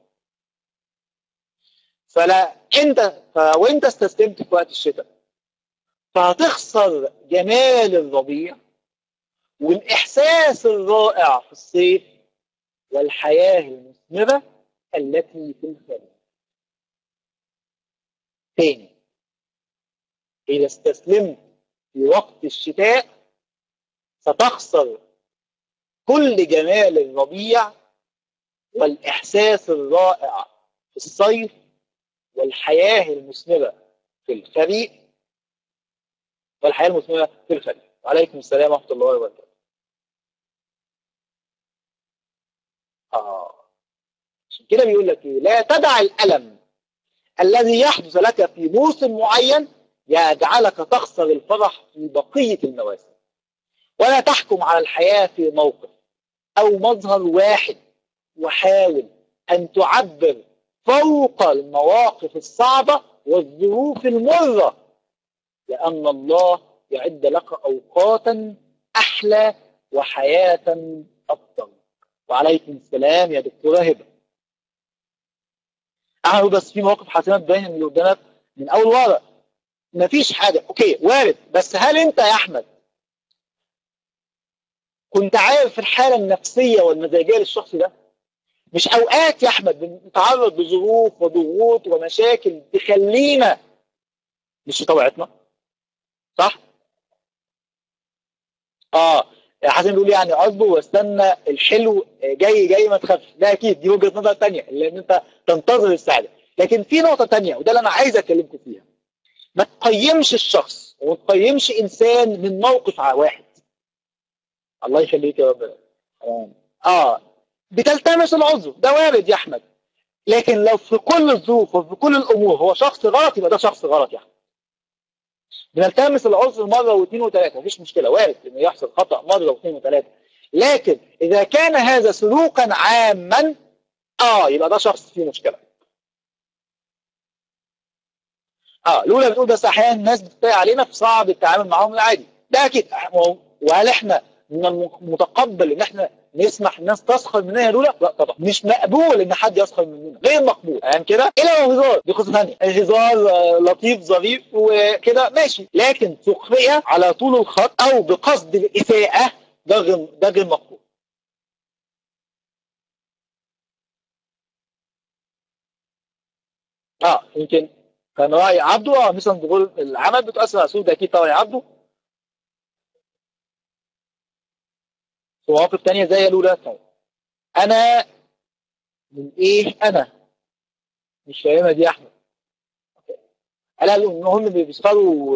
فلا انت ف- وانت استسلمت في وقت الشتاء فهتخسر جمال الربيع والاحساس الرائع في الصيف والحياه المثمره التي في الخارج تاني اذا استسلمت في وقت الشتاء ستخسر كل جمال الربيع والاحساس الرائع في الصيف والحياه المثمره في الخريف والحياه المثمره في الخريف وعليكم السلام ورحمه الله وبركاته اه عشان كده بيقول لك ايه لا تدع الالم الذي يحدث لك في موسم معين يجعلك تخسر الفرح في بقيه المواسم ولا تحكم على الحياه في موقف او مظهر واحد وحاول ان تعبر فوق المواقف الصعبه والظروف المره لان الله يعد لك اوقاتا احلى وحياه افضل وعليكم السلام يا دكتوره هبه انا بس في مواقف حاسمه باين اللي قدامك من اول ورا مفيش حاجه اوكي وارد بس هل انت يا احمد كنت عارف الحاله النفسيه والمزاجيه للشخص ده مش اوقات يا احمد بنتعرض لظروف وضغوط ومشاكل تخلينا مش في طبيعتنا صح اه حسن بيقول يعني اصبر واستنى الحلو جاي جاي ما تخافش ده اكيد دي وجهه نظر ثانيه لان انت تنتظر السعاده لكن في نقطه ثانيه وده اللي انا عايز اكلمكم فيها ما تقيمش الشخص وما تقيمش انسان من موقف واحد الله يخليك يا رب اه بتلتمس العذر ده وارد يا احمد لكن لو في كل الظروف وفي كل الامور هو شخص غلط يبقى ده شخص غلط يا احمد بنلتمس العذر مره واثنين وثلاثه مفيش مشكله وارد انه يحصل خطا مره واثنين وثلاثه لكن اذا كان هذا سلوكا عاما اه يبقى ده شخص فيه مشكله اه لولا بتقول بس احيانا الناس بتتريق علينا فصعب التعامل معاهم العادي ده اكيد وهل احنا من المتقبل ان احنا نسمح الناس تسخر مننا يا لولا؟ لا طبعا مش مقبول ان حد يسخر مننا غير مقبول يعني كده الا لو هزار دي قصه ثانيه الهزار آه، لطيف ظريف وكده ماشي لكن سخريه على طول الخط او بقصد الاساءه ده غير ده غير مقبول اه يمكن كان راي عبده اه مثلا بيقول العمل بتاثر على السلوك ده اكيد طبعا يا عبده في مواقف تانية زي لولا طيب انا من ايه انا مش فاهمها دي يا احمد قال ان هم بيسخروا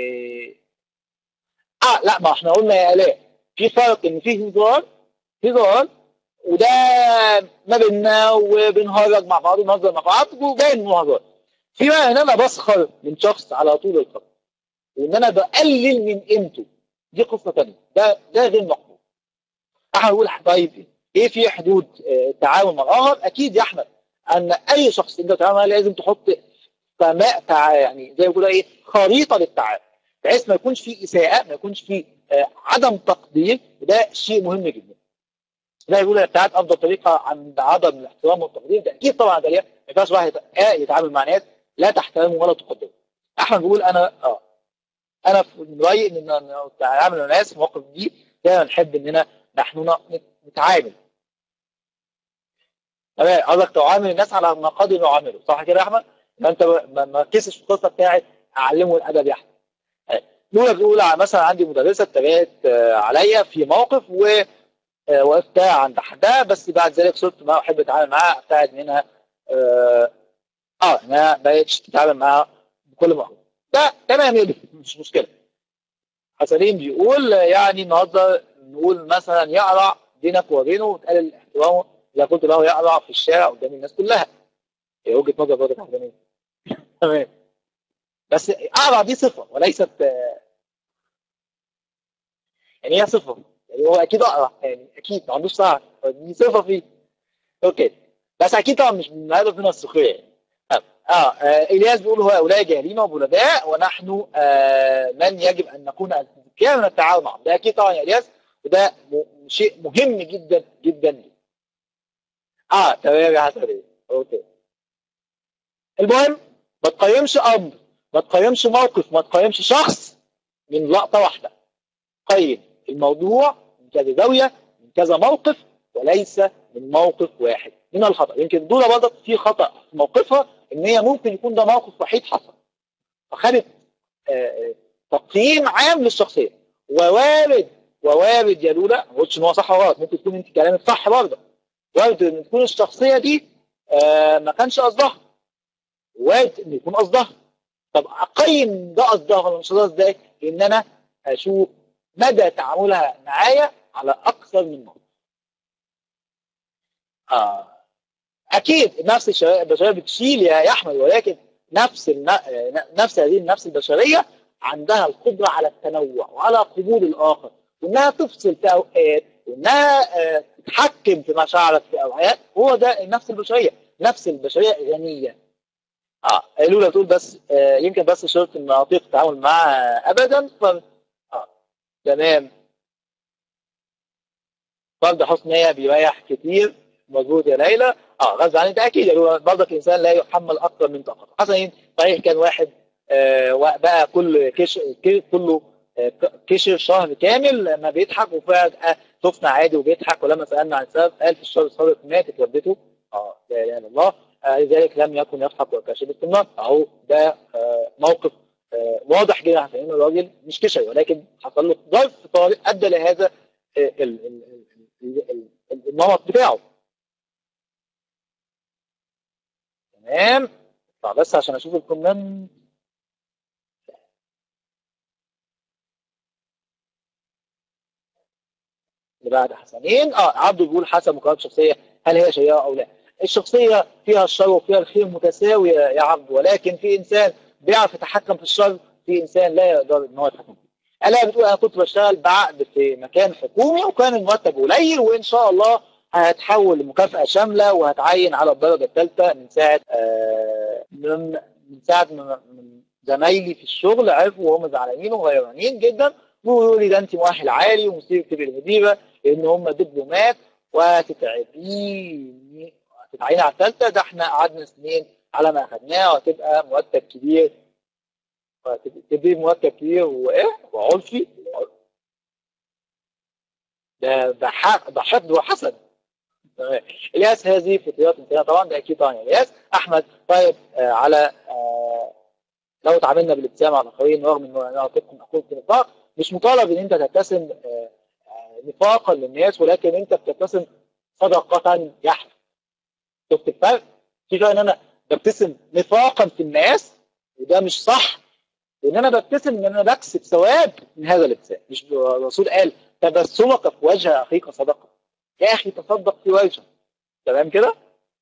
اه لا ما احنا قلنا يا الاء في فرق ان في هزار هزار وده ما بيننا وبنهرج مع بعض ونهزر مع بعض وباين انه هزار في بقى ان انا بسخر من شخص على طول الخط وان انا بقلل من قيمته دي قصه ثانيه ده ده غير مقبول احنا نقول طيب ايه في حدود آه، التعامل مع الاخر اكيد يا احمد ان اي شخص انت بتتعامل معاه لازم تحط فماء تع... يعني زي ما بيقولوا ايه خريطه للتعامل بحيث ما يكونش في اساءه ما يكونش في آه، عدم تقدير وده شيء مهم جدا زي ما بيقولوا الابتعاد افضل طريقه عند عدم الاحترام والتقدير ده اكيد طبعا ده ليه؟ ما ينفعش واحد يت- آه، يتعامل مع ناس لا تحترمه ولا تقدره احمد بيقول انا اه انا في من رايي ان أنا التعامل مع الناس في المواقف دي دايما نحب اننا نحن ن- نتعامل تمام قصدك تعامل الناس على ما قدر يعاملوا صح كده يا احمد؟ ما انت ما ما تركزش في القصه بتاعت اعلمه الادب يا احمد لولا بتقول مثلا عندي مدرسه اتريقت آه، عليا في موقف و آه، وقفتها عند حدها بس بعد ذلك صرت ما احب اتعامل معاها ابتعد منها اه اه ما بقتش تتعامل معاها بكل مره ده تمام يا دكتور، مش مشكله حسنين بيقول آه، يعني النهارده نقول مثلا يقرع بينك وبينه وتقلل احترامه اذا قلت له يقرع في الشارع قدام الناس كلها هي وجهه نظر برضه حسنين تمام بس اقرع دي صفه وليست آه، يعني هي صفه يعني هو اكيد اقرع يعني اكيد ما عندوش صعب دي صفه فيه اوكي بس اكيد طبعا مش من الهدف من السخريه يعني اه, آه. آه. الياس بيقول هؤلاء جاهلين وبلداء ونحن آه من يجب ان نكون اذكياء من التعامل معهم ده اكيد طبعا يا الياس وده م- شيء مهم جدا جدا جدا اه تمام يا حسن اوكي المهم ما تقيمش امر ما تقيمش موقف ما تقيمش شخص من لقطه واحده قيم الموضوع من كذا زاويه من كذا موقف وليس من موقف واحد من الخطا يمكن دولة برضك في خطا في موقفها ان هي ممكن يكون ده موقف وحيد حصل فخدت آه، آه، تقييم عام للشخصيه ووارد ووارد يا لولا ما قلتش ان هو صح ولا غلط ممكن تكون انت كلامك صح برضه وارد ان تكون الشخصيه دي آه، ما كانش قصدها وارد ان يكون قصدها طب اقيم ده قصدها ولا مش قصدها ازاي؟ ان انا اشوف مدى تعاملها معايا على اكثر من موقف. آه. اكيد نفس الش- البشريه بتشيل يا يا احمد ولكن نفس الن... نفس هذه النفس البشريه عندها القدره على التنوع وعلى قبول الاخر وانها تفصل في اوقات وانها آه، تتحكم في مشاعرك في اوقات هو ده النفس البشريه نفس البشريه غنيه اه لولا تقول بس آه يمكن بس شرط ان اطيق التعامل معها ابدا ف اه تمام فرد حسن نية بيريح كتير مظبوط يا ليلى اه غصب عني ده اكيد يعني برضك الانسان لا يحمل اكثر من طاقته حسن صحيح كان واحد آه بقى كل كش ك- كله آه، ك- كشر شهر كامل ما بيضحك وفجاه شفنا عادي وبيضحك ولما سالنا عن السبب قال في الشهر السابق ماتت والدته اه لا اله الا الله آه، لذلك لم يكن يضحك وكاشف باستمرار اهو ده آه، موقف آه، واضح جدا عشان ان الراجل مش كشري ولكن حصل له ظرف طارئ ادى لهذا آه، ال- ال- ال- ال- ال- ال- النمط بتاعه تمام طب بس عشان اشوف الكومنت اللي بعد حسنين اه عبده بيقول حسب مكونات الشخصيه هل هي شيئه او لا الشخصيه فيها الشر وفيها الخير متساويه يا عبد ولكن في انسان بيعرف يتحكم في الشر في انسان لا يقدر ان هو يتحكم فيه الا بتقول انا كنت بشتغل بعقد في مكان حكومي وكان المرتب قليل وان شاء الله هتحول لمكافاه شامله وهتعين على الدرجه الثالثه من ساعه آه من من ساعه ما من زمايلي في الشغل عرفوا وهم زعلانين وغيرانين جدا ويقولوا لي ده انت مؤهل عالي ومصير تبقي المديره لان هم دبلومات وهتتعبي هتتعيني على الثالثه ده احنا قعدنا سنين على ما اخدناه وهتبقى مرتب كبير تبقي مرتب كبير وايه وعرفي ده ده حق ده حقد وحسد تمام الياس هذه فطريات انتهاء طبعا ده اكيد طبعا الياس احمد طيب آه على آه لو تعاملنا بالابتسام على الاخرين رغم انه انا اعطيكم اقول في نطاق مش مطالب ان انت تبتسم آه آه نفاقا للناس ولكن انت بتبتسم صدقة يحفظ شفت الفرق؟ في فرق ان انا ببتسم نفاقا في الناس وده مش صح لان انا ببتسم ان انا بكسب ثواب من هذا الابتسام مش الرسول قال تبسمك في وجه اخيك صدقه يا اخي تصدق في وجهه تمام كده؟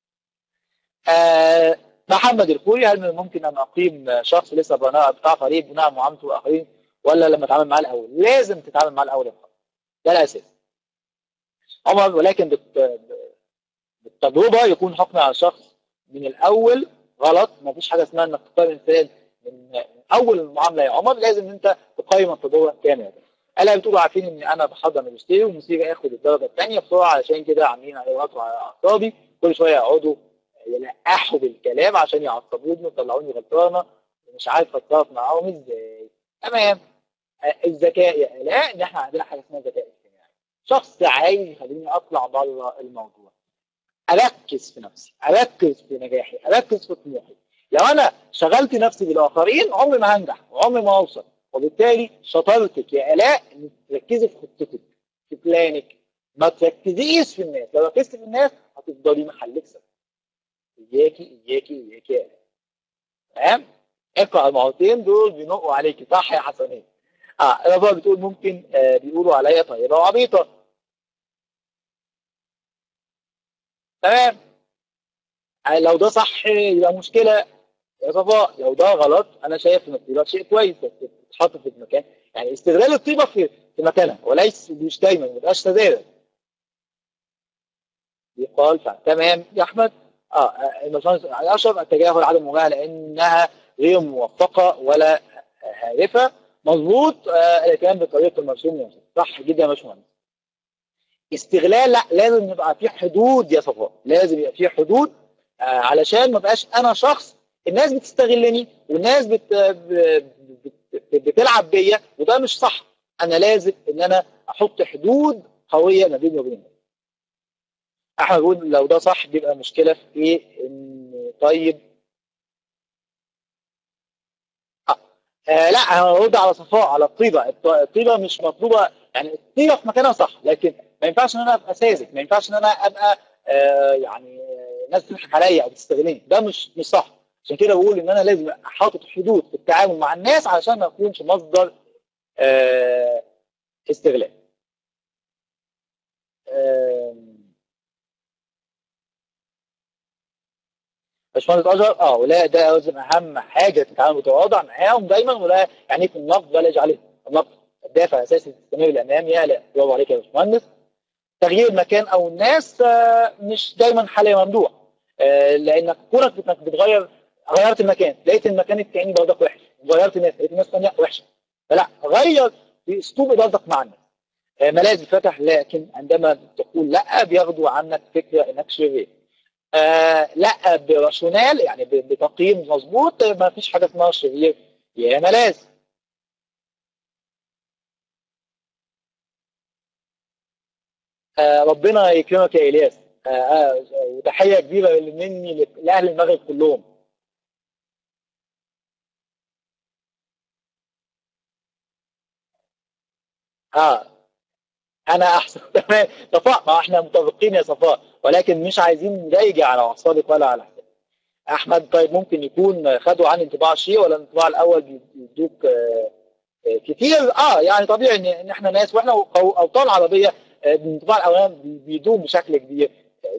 آه محمد الخوري هل من الممكن ان اقيم شخص لسه بناء بتاع فريق بناء معاملته واخرين ولا لما اتعامل معاه الاول؟ لازم تتعامل معاه الاول يا محمد. ده الاساس. عمر ولكن بت... بالتجربه يكون حكم على الشخص من الاول غلط ما فيش حاجه اسمها انك تختار انسان من اول المعامله يا عمر لازم انت تقيم التجربه كامله الا بتقولوا عارفين ان انا بحضر ماجستير ومصير اخد الدرجه الثانيه بسرعه علشان كده عاملين عليه وقت على اعصابي كل شويه يقعدوا يلقحوا بالكلام عشان يعصبوني ويطلعوني غلطانه ومش عارف اتصرف معاهم ازاي تمام الذكاء يا الاء ان احنا عندنا حاجه اسمها ذكاء اجتماعي شخص عايز يخليني اطلع بره الموضوع اركز في نفسي اركز في نجاحي اركز في طموحي لو انا شغلت نفسي بالاخرين عمري ما هنجح وعمري ما اوصل وبالتالي شطارتك يا الاء انك تركزي في خطتك في بلانك ما تركزيش في الناس لو ركزت في الناس هتفضلي محلك سبب اياكي اياكي اياكي يا الاء تمام اقرا المعوتين دول بينقوا عليكي صح يا حسنين اه الربا بتقول ممكن آه بيقولوا عليا طيبه وعبيطه تمام آه لو ده صح يبقى مشكله يا صفاء لو ده غلط انا شايف ان الطيبه شيء كويس بس تتحط في المكان يعني استغلال الطيبه في في مكانها وليس مش دايما ما تبقاش تزايد يقال فعلا تمام يا احمد اه الباشمهندس اشرف التجاهل عدم المواجهه لانها غير موفقه ولا هادفه مظبوط آه الاهتمام بطريقه المرسوم يا صح جدا يا باشمهندس استغلال لا لازم يبقى في حدود يا صفاء لازم يبقى في حدود آه علشان ما بقاش انا شخص الناس بتستغلني والناس بت... بت... بتلعب بيا وده مش صح انا لازم ان انا احط حدود قويه ما بيني وبين الناس احنا بنقول لو ده صح بيبقى مشكله في ايه ان طيب آه. آه لا انا هرد على صفاء على الطيبه الطيبه مش مطلوبه يعني الطيبه في مكانها صح لكن ما ينفعش ان انا ابقى ساذج ما ينفعش ان انا ابقى آه يعني ناس بتضحك عليا او بتستغلني ده مش مش صح عشان كده بقول ان انا لازم حاطط حدود في التعامل مع الناس علشان ما اكونش مصدر آه استغلال آه باشمهندس اجر اه ولا ده لازم اهم حاجه تتعامل متواضع معاهم دايما ولا يعني في النقد ولا يجعله النقد الدافع الاساسي تستمر للامام يا لا برافو عليك يا باشمهندس تغيير المكان او الناس آه مش دايما حل ممدوح آه لانك كونك انك بتغير غيرت المكان لقيت المكان الثاني برضك وحش غيرت الناس لقيت الناس الثانيه وحشه فلا غير في اسلوب ادارتك مع الناس آه ملاذ فتح لكن عندما تقول لا بياخدوا عنك فكره انك شرير آه لا براشونال يعني بتقييم مظبوط ما فيش حاجه اسمها شرير يا ملاذ آه ربنا يكرمك يا الياس آه آه وتحيه كبيره مني لاهل المغرب كلهم اه انا احسن تمام صفاء ما احنا متفقين يا صفاء ولكن مش عايزين نضايق على اعصابك ولا على حسابك احمد طيب ممكن يكون خدوا عن انطباع شيء ولا الانطباع الاول بيدوك آه كتير اه يعني طبيعي ان احنا ناس واحنا اوطان عربيه الانطباع الاولاني بيدوم بشكل كبير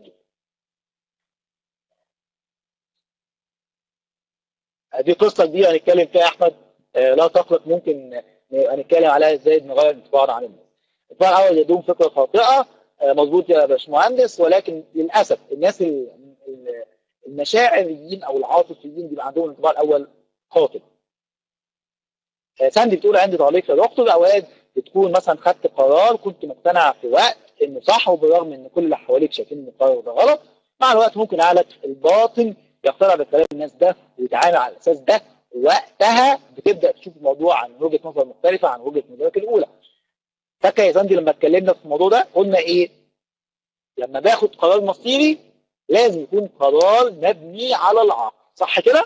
دي قصه كبيره هنتكلم فيها احمد آه لا تقلق ممكن هنتكلم عليها ازاي نغير انطباعنا عن الناس. الانطباع الاول يدوم فكره خاطئه آه مظبوط يا باشمهندس ولكن للاسف الناس المشاعريين او العاطفيين بيبقى عندهم الانطباع الاول خاطئ. آه ساندي بتقول عندي تعليق يا دكتور اوقات بتكون مثلا خدت قرار كنت مقتنع في وقت انه صح وبالرغم ان كل اللي حواليك شايفين ان القرار ده غلط مع الوقت ممكن عقلك الباطن يقتنع بكلام الناس ده ويتعامل على الاساس ده وقتها بتبدا تشوف الموضوع عن وجهه نظر مختلفه عن وجهه نظرك الاولى. فاكر يا ساندي لما اتكلمنا في الموضوع ده قلنا ايه؟ لما باخد قرار مصيري لازم يكون قرار مبني على العقل، صح كده؟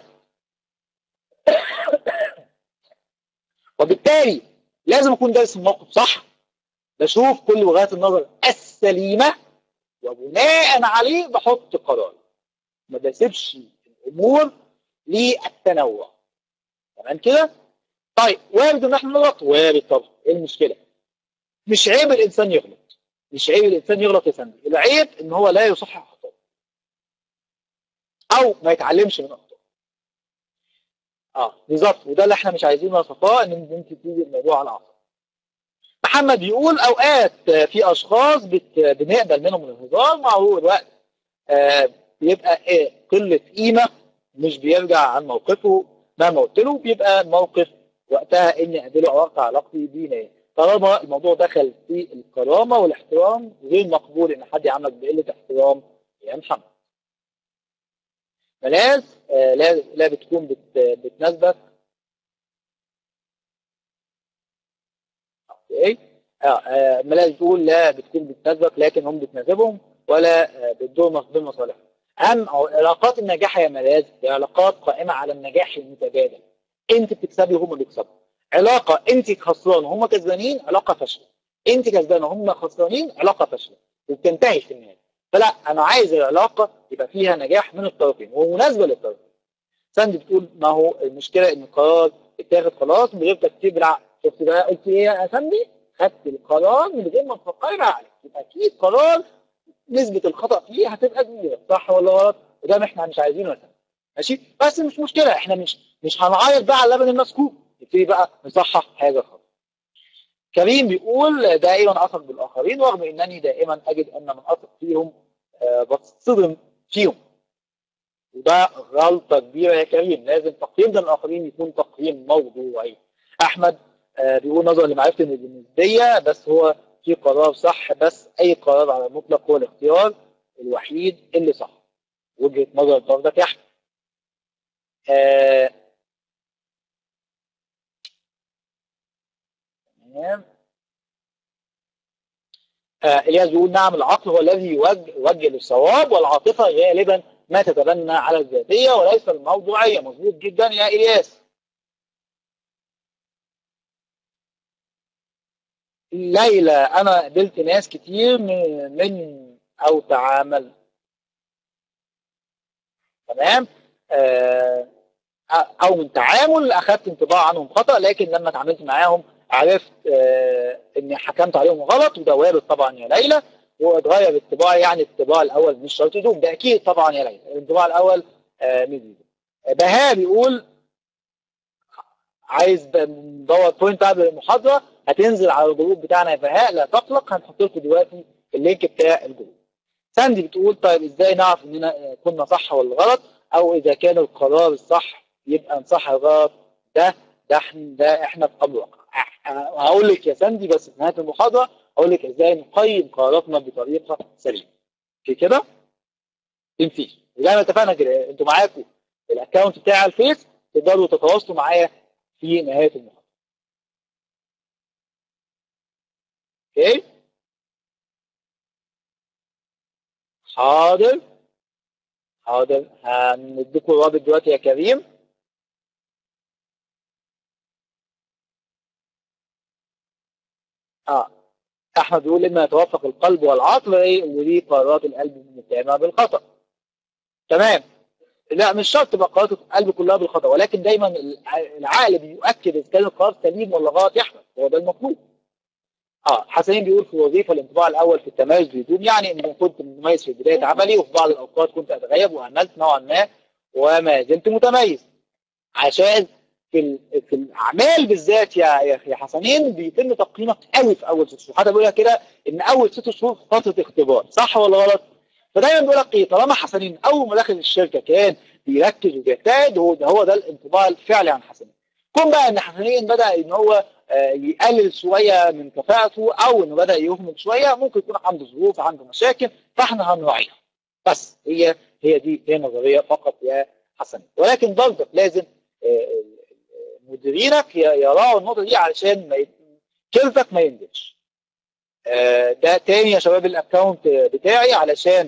وبالتالي لازم اكون دارس الموقف صح بشوف كل وجهات النظر السليمه وبناء عليه بحط قرار ما بسيبش الامور للتنوع تمام كده طيب وارد ان احنا نغلط وارد طبعا ايه المشكله مش عيب الانسان يغلط مش عيب الانسان يغلط يا فندم العيب ان هو لا يصحح اخطاء او ما يتعلمش من اخطاء اه بالظبط وده اللي احنا مش عايزينه يا صفاء ان انت تيجي الموضوع على اعصاب محمد بيقول اوقات في اشخاص بت... بنقبل منهم الهزار مع مرور الوقت آه بيبقى ايه قله قيمه مش بيرجع عن موقفه مهما قلت له بيبقى الموقف وقتها اني اقابله او اقطع علاقتي بيه طالما الموضوع دخل في الكرامه والاحترام غير مقبول ان حد يعاملك بقله احترام يا محمد. ملاذ آه لا لا بتكون بت بتناسبك اوكي آه آه ملاذ بتقول لا بتكون بتناسبك لكن هم بتناسبهم ولا آه، بتدور بالمصالح اهم أو علاقات النجاح يا ملاذ هي علاقات قائمه على النجاح المتبادل انت بتكسبي وهم بيكسبوا علاقه انت خسران وهم كسبانين علاقه فاشله انت كسبانه وهم خسرانين علاقه فاشله وبتنتهي في النهايه فلا انا عايز العلاقه يبقى فيها نجاح من الطرفين ومناسبه للطرفين ساندي بتقول ما هو المشكله ان القرار اتاخد خلاص من غير تفكير بالعقل شفت بقى قلت ايه يا ساندي خدت القرار من غير ما تفكري بعقلك يبقى اكيد قرار نسبه الخطا فيه هتبقى كبيره صح ولا غلط وده ما احنا مش عايزينه مثلا ماشي بس مش مشكله احنا مش مش هنعيط بقى على اللبن المسكوب نبتدي بقى نصحح حاجه خالص كريم بيقول دائما اثق بالاخرين رغم انني دائما اجد ان من اثق فيهم آه، بتصدم فيهم وده غلطه كبيره يا كريم لازم تقييمنا للاخرين يكون تقييم موضوعي احمد آه، بيقول نظرا لمعرفتي ان النسبيه بس هو في قرار صح بس اي قرار على المطلق هو الاختيار الوحيد اللي صح وجهه نظر برضك يا احمد آه، تمام آه، إلياس بيقول نعم العقل هو الذي يوجه, يوجه للصواب والعاطفة غالبا ما تتبنى على الذاتية وليس الموضوعية مظبوط جدا يا إلياس ليلى أنا قابلت ناس كتير من, من أو تعامل تمام آه، أو من تعامل أخذت انطباع عنهم خطأ لكن لما اتعاملت معاهم عرفت آه، اني حكمت عليهم غلط وده وارد طبعا يا ليلى واتغير الطباع يعني الطباع الاول مش شرط يدوم ده اكيد طبعا يا ليلى الانطباع الاول آه، مش يدوم بهاء بيقول عايز ب- ندور بوينت قبل المحاضره هتنزل على الجروب بتاعنا يا بهاء لا تقلق هنحط لكم دلوقتي اللينك بتاع الجروب ساندي بتقول طيب ازاي نعرف اننا آه، كنا صح ولا غلط او اذا كان القرار الصح يبقى نصح الغلط ده ده احنا ده احنا في امر واقع هقول لك يا ساندي بس في نهايه المحاضره هقول لك ازاي نقيم قراراتنا بطريقه سليمه في كده تنفيذ زي ما اتفقنا كده انتوا معاكم الاكونت بتاع الفيس تقدروا تتواصلوا معايا في نهايه المحاضره اوكي حاضر حاضر هنديكم الرابط دلوقتي يا كريم اه احمد بيقول لما يتوافق القلب والعقل ايه ودي قرارات القلب متهمه بالخطا تمام لا مش شرط تبقى قرارات القلب كلها بالخطا ولكن دايما الع- العقل بيؤكد اذا كان القرار سليم ولا غلط يا احمد هو ده المطلوب اه حسين بيقول في الوظيفه الانطباع الاول في التميز بيدوم يعني ان كنت متميز في بدايه عملي وفي بعض الاوقات كنت اتغيب واهملت نوعا ما وما زلت متميز عشان في ال- في الاعمال بالذات يا يا يا حسنين بيتم تقييمك قوي في اول ست شهور حتى بيقول لك كده ان اول ست شهور فتره اختبار صح ولا غلط؟ فدايما بيقول لك ايه طالما حسنين اول ما دخل الشركه كان بيركز وبيجتهد هو ده هو ده الانطباع الفعلي عن حسنين كون بقى ان حسنين بدا ان هو آه، يقلل شويه من كفاءته او انه بدا يهمل شويه ممكن يكون عنده ظروف عنده مشاكل فاحنا هنراعيها بس هي هي دي هي نظريه فقط يا حسن ولكن برضك لازم آه، مديرينك ي- يراعوا النقطه دي علشان ما ي- كيرفك ما ينزلش آه، ده تاني يا شباب الاكونت بتاعي علشان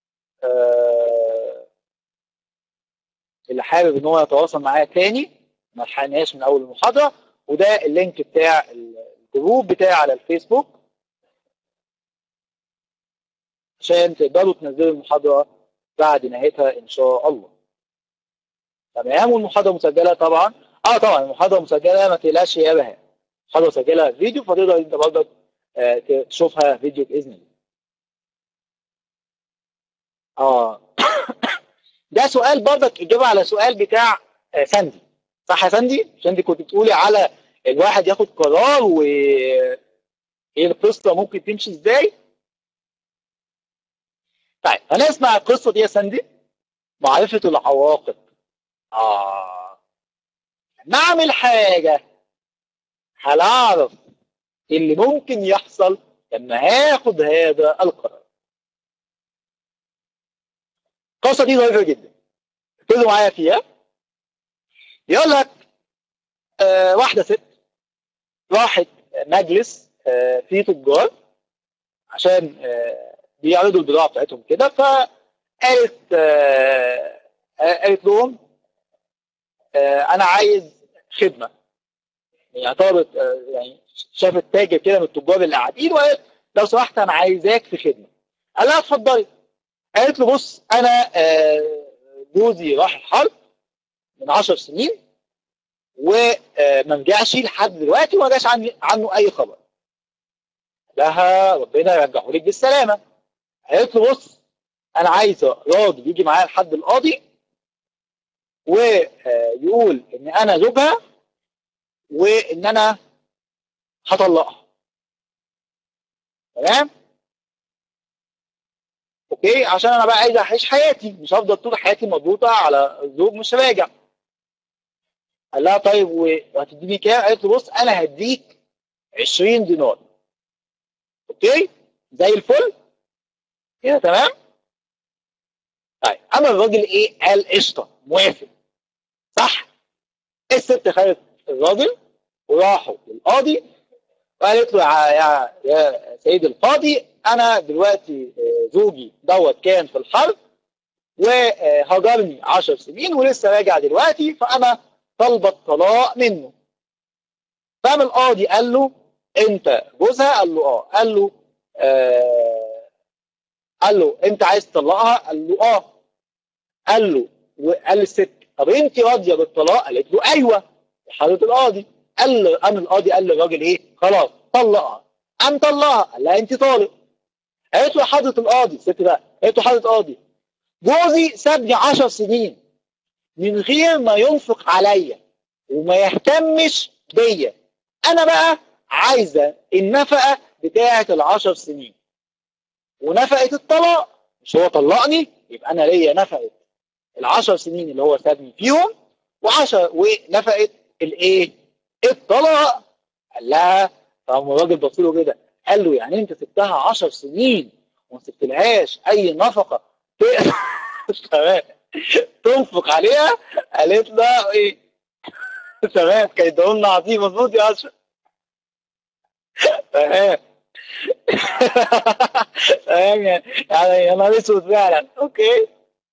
آه، اللي حابب ان هو يتواصل معايا تاني ما لحقناش من اول المحاضره وده اللينك بتاع الجروب بتاعي على الفيسبوك عشان تقدروا تنزلوا المحاضره بعد نهايتها ان شاء الله تمام والمحاضره مسجله طبعا اه طبعا المحاضره مسجله ما تقلقش يا بهاء المحاضره مسجله فيديو فتقدر انت برضك آه، تشوفها فيديو باذن الله اه ده سؤال برضك اجابه على سؤال بتاع آه، ساندي صح يا ساندي؟ ساندي كنت بتقولي على الواحد ياخد قرار و ايه القصه ممكن تمشي ازاي؟ طيب هنسمع القصه دي يا ساندي معرفه العواقب اه نعمل حاجه هنعرف اللي ممكن يحصل لما هاخد هذا القرار القصه دي ظريفه جدا ركزوا معايا فيها يقول لك آه واحده ست راحت مجلس آه فيه تجار عشان آه بيعرضوا البضاعه بتاعتهم كده فقالت آه قالت لهم آه انا عايز خدمه يعني طلبت آه يعني شافت تاجر كده من التجار اللي قاعدين وقالت لو سمحت انا عايزاك في خدمه قال لها اتفضلي قالت له بص انا آه جوزي راح الحرب من 10 سنين وما رجعش لحد دلوقتي وما جاش عني عنه اي خبر لها ربنا يرجعه لك بالسلامه قالت له بص انا عايزه راجل يجي معايا لحد القاضي ويقول ان انا زوجها وان انا هطلقها تمام اوكي عشان انا بقى عايز اعيش حياتي مش هفضل طول حياتي مضغوطه على زوج مش راجع قال لها طيب وهتديني كام؟ قالت له بص انا هديك 20 دينار اوكي زي الفل كده تمام طيب اما الراجل ايه قال قشطه موافق صح الست خدت الراجل وراحوا للقاضي وقالت له يا يا, يا سيد القاضي انا دلوقتي زوجي دوت كان في الحرب وهجرني 10 سنين ولسه راجع دلوقتي فانا طالبه الطلاق منه فقام القاضي قال له انت جوزها قال له اه قال له آه قال له انت عايز تطلقها قال له اه قال له وقال للست طب انت راضيه بالطلاق قالت له ايوه حضرة القاضي قال له قام القاضي قال للراجل ايه خلاص طلقها قام طلقها قال لها انت طالق قالت له حضرة القاضي الست بقى قالت له حضرة القاضي جوزي سابني 10 سنين من غير ما ينفق عليا وما يهتمش بيا انا بقى عايزه النفقه بتاعه العشر سنين ونفقه الطلاق مش هو طلقني يبقى انا ليا نفقه العشر سنين اللي هو سابني فيهم وعشر ونفقه الايه الطلاق قال لها فقام الراجل بص له كده قال له يعني انت سبتها 10 سنين وما سبتلهاش اي نفقه تمام تنفق عليها قالت له ايه تمام كانت قلنا عظيم مظبوط يا اشرف تمام تمام يعني يا نهار اسود فعلا اوكي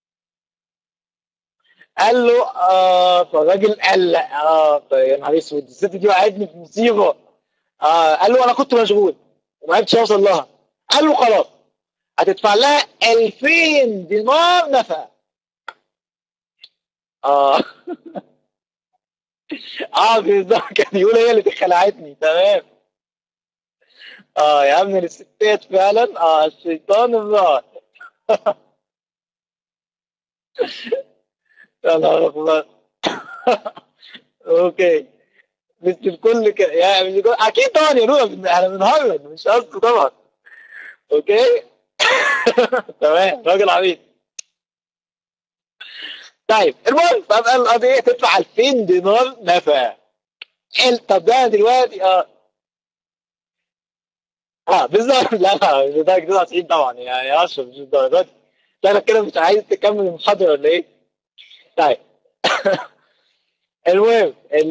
قال له اه فالراجل قال لا اه يا نهار اسود الست دي وقعتني في مصيبه اه قال له انا كنت مشغول وما عرفتش اوصل لها قال له خلاص هتدفع لها 2000 دينار نفقه اه اه بالظبط كان يقول هي اللي خلعتني تمام اه يا عم الستات فعلا اه الشيطان الظاهر يا نهار اخبار اوكي مش الكل كده يعني مش الكل اكيد طبعا يا نور احنا بنهرج مش قصده طبعا اوكي تمام راجل عبيط طيب المهم فبقى القضيه تدفع 2000 دينار نفقه طب ده دلوقتي اه اه بالظبط لا لا مش لدرجه 99 طبعا يعني يا اشرف مش الدرجات دي شكلك كده مش عايز تكمل المحاضره ولا ايه؟ طيب المهم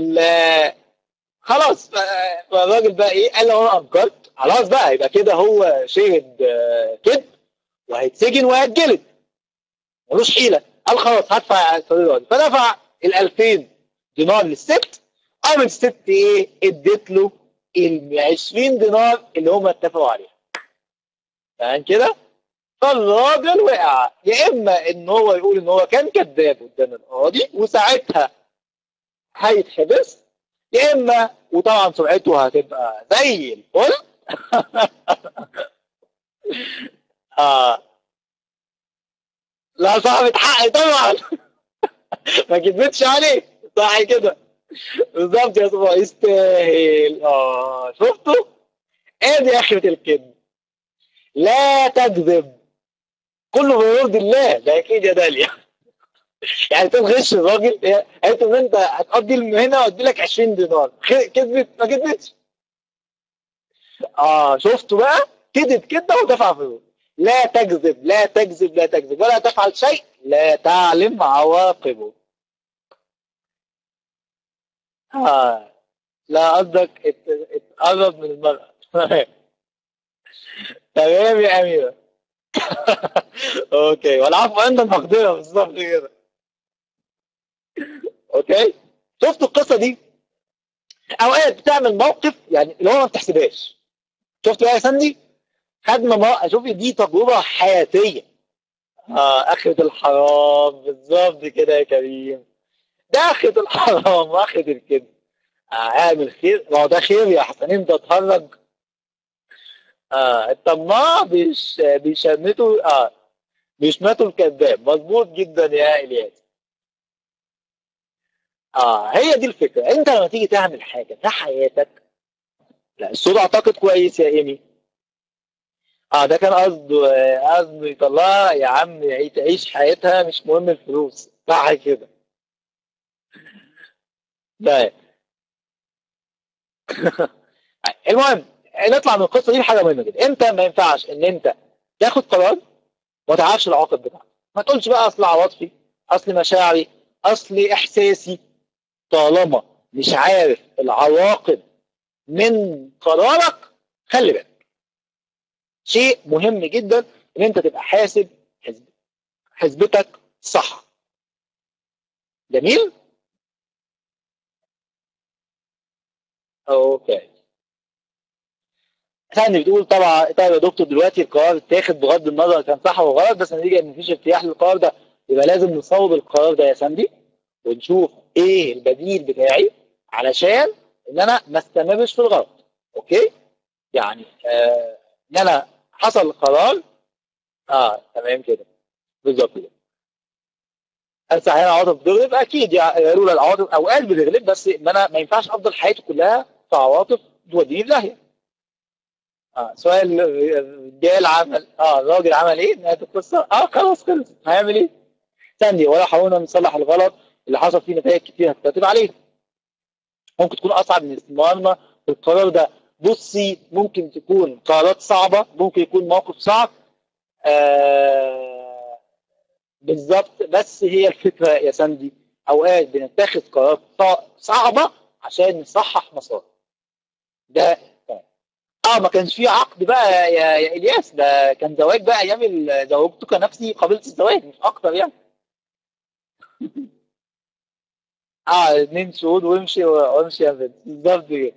خلاص فالراجل بقى ايه قال له انا انكرت خلاص بقى يبقى كده هو شهد كذب وهيتسجن وهيتجلد ملوش حيله قال خلاص هدفع الفريضه دي فدفع ال 2000 دينار للست قامت الست ايه ادت له ال 20 دينار اللي هم اتفقوا عليها تمام كده فالراجل وقع يا اما ان هو يقول ان هو كان كذاب قدام القاضي وساعتها هيتحبس يا اما وطبعا سمعته هتبقى زي الفل آه. لا صاحبة حقي طبعا ما كذبتش عليه صح كده بالظبط يا صبا يستاهل اه شفتوا؟ ادي اخرة الكذب لا تكذب كله بيرضي الله ده اكيد يا داليا يعني تغش الراجل قالت ان انت هتقضي هنا وادي لك 20 دينار كذبت ما كذبتش اه شفتوا بقى كذب كده ودفع فلوس لا تكذب لا تكذب لا تكذب ولا تفعل شيء لا تعلم عواقبه آه. لا قصدك اتقرب من المرأة تمام يا أميرة اوكي والعفو عند المقدره بالظبط كده اوكي شفتوا القصه دي اوقات بتعمل موقف يعني اللي هو ما بتحسبهاش شفت بقى يا سندي خدنا ما شوفي دي تجربه حياتيه اه اخذ الحرام بالظبط كده يا كريم ده اخذ الحرام واخذ الكذب آه اعمل خير ما هو ده خير يا حسن انت اتهرج اه الطماع بيش بيشمتوا اه بيشمتوا الكذاب مظبوط جدا يا الياس اه هي دي الفكره انت لما تيجي تعمل حاجه في حياتك لا الصوت اعتقد كويس يا ايمي اه ده كان قصده آه، قصده يطلعها يا عم هي تعيش حياتها مش مهم الفلوس صح كده طيب المهم نطلع من القصه دي لحاجه مهمه جدا انت ما ينفعش ان انت تاخد قرار وما تعرفش العواقب بتاعته ما تقولش بقى اصل عواطفي اصل مشاعري اصل احساسي طالما مش عارف العواقب من قرارك خلي بالك شيء مهم جدا ان انت تبقى حاسب حسب حسبتك صح جميل اوكي ثاني بتقول طبعا طيب يا دكتور دلوقتي القرار اتاخد بغض النظر كان صح ولا غلط بس نتيجه ان مفيش ارتياح للقرار ده يبقى لازم نصوب القرار ده يا ساندي ونشوف ايه البديل بتاعي علشان ان انا ما استمرش في الغلط اوكي يعني آه ان انا حصل قرار اه تمام كده بالظبط كده بس احيانا العواطف بتغلب اكيد يعني لولا العواطف اوقات بتغلب بس ما انا ما ينفعش افضل حياتي كلها في عواطف توديني في داهيه اه سؤال الرجال عمل اه الراجل عمل ايه؟ نهايه القصه اه خلاص خلص هيعمل ايه؟ ثانيه ولا حاولنا نصلح الغلط اللي حصل فيه نتائج كتير هتترتب عليه ممكن تكون اصعب من استمرارنا في القرار ده بصي ممكن تكون قرارات صعبه ممكن يكون موقف صعب آه بالظبط بس هي الفكره يا ساندي اوقات بنتخذ قرارات صع- صعبه عشان نصحح مسار ده اه ما كانش في عقد بقى يا, يا الياس ده كان زواج بقى ايام ال- زوجتك نفسي قبيله الزواج مش اكتر يعني اه اتنين شهود وامشي وامشي يا بنت بالظبط كده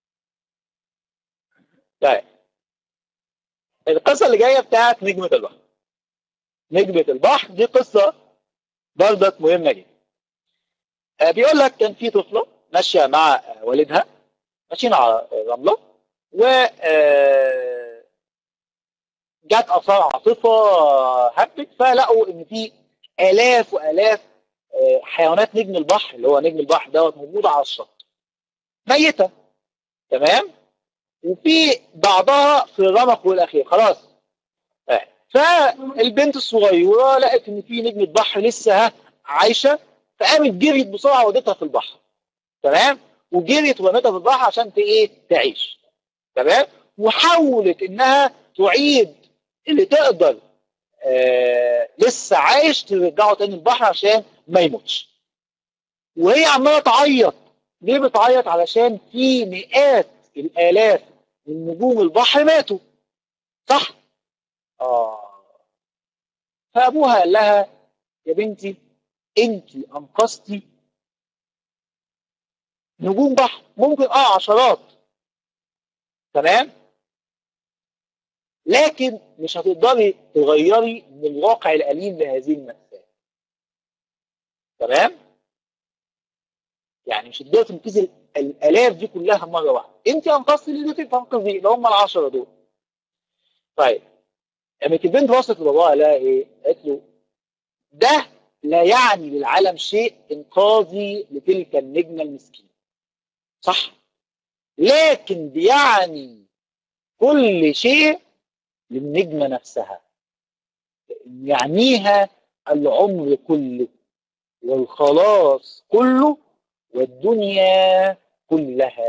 طيب القصه اللي جايه بتاعت نجمه البحر نجمه البحر دي قصه برضك مهمه جدا آه بيقول لك كان في طفله ماشيه مع آه، والدها ماشيين على رمله و آه، جت اثار عاصفه هبت فلقوا ان في الاف والاف آه، حيوانات نجم البحر اللي هو نجم البحر دوت موجوده على الشط ميته تمام وفي بعضها في الرمق والاخير خلاص آه. فالبنت الصغيره لقت ان في نجمه بحر لسه ها عايشه فقامت جريت بسرعه ودتها في البحر تمام وجريت ورمتها في البحر عشان ت- ايه تعيش تمام وحاولت انها تعيد اللي تقدر آه لسه عايش ترجعه تاني البحر عشان ما يموتش وهي عماله تعيط ليه بتعيط علشان في مئات الالاف من نجوم البحر ماتوا صح اه فابوها قال لها يا بنتي انت انقذتي نجوم بحر ممكن اه عشرات تمام لكن مش هتقدري تغيري من الواقع الأليم لهذه المأساة تمام يعني مش هتقدري تنقذي الآلاف دي كلها مرة واحدة انت انقذتي اللي انت تنقذي اللي هم العشرة دول طيب لما البنت وصلت لباباها لها ايه؟ قالت له ده لا يعني للعالم شيء انقاذي لتلك النجمة المسكينة صح لكن بيعني كل شيء للنجمة نفسها يعنيها العمر كله والخلاص كله والدنيا كلها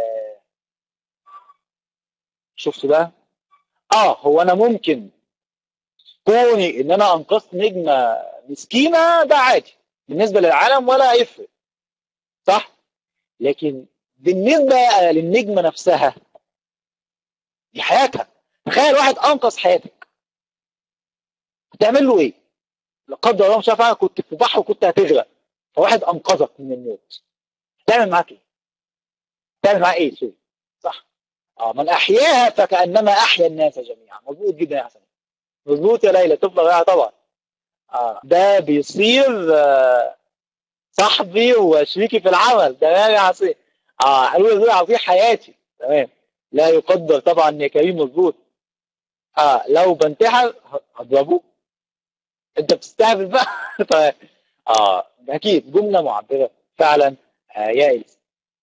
شفت بقى اه هو انا ممكن كوني ان انا انقذت نجمه مسكينه ده عادي بالنسبه للعالم ولا هيفرق صح لكن بالنسبه للنجمه نفسها دي حياتها تخيل واحد انقذ حياتك هتعمل له ايه؟ لا قدر الله مش عارف كنت في بحر وكنت هتغرق فواحد انقذك من الموت تعمل معاك ايه؟ تعمل معاه ايه؟ سوري صح اه من احياها فكانما احيا الناس جميعا مظبوط جدا يا حسن مظبوط يا ليلى تفضل رائعه طبعا اه ده بيصير آه صاحبي وشريكي في العمل تمام يا حسين اه قالوا لي في حياتي تمام لا يقدر طبعا يا كريم مظبوط اه لو بنتحر هضربه انت بتستهبل بقى طيب اه اكيد جمله معبره فعلا آه يا إليس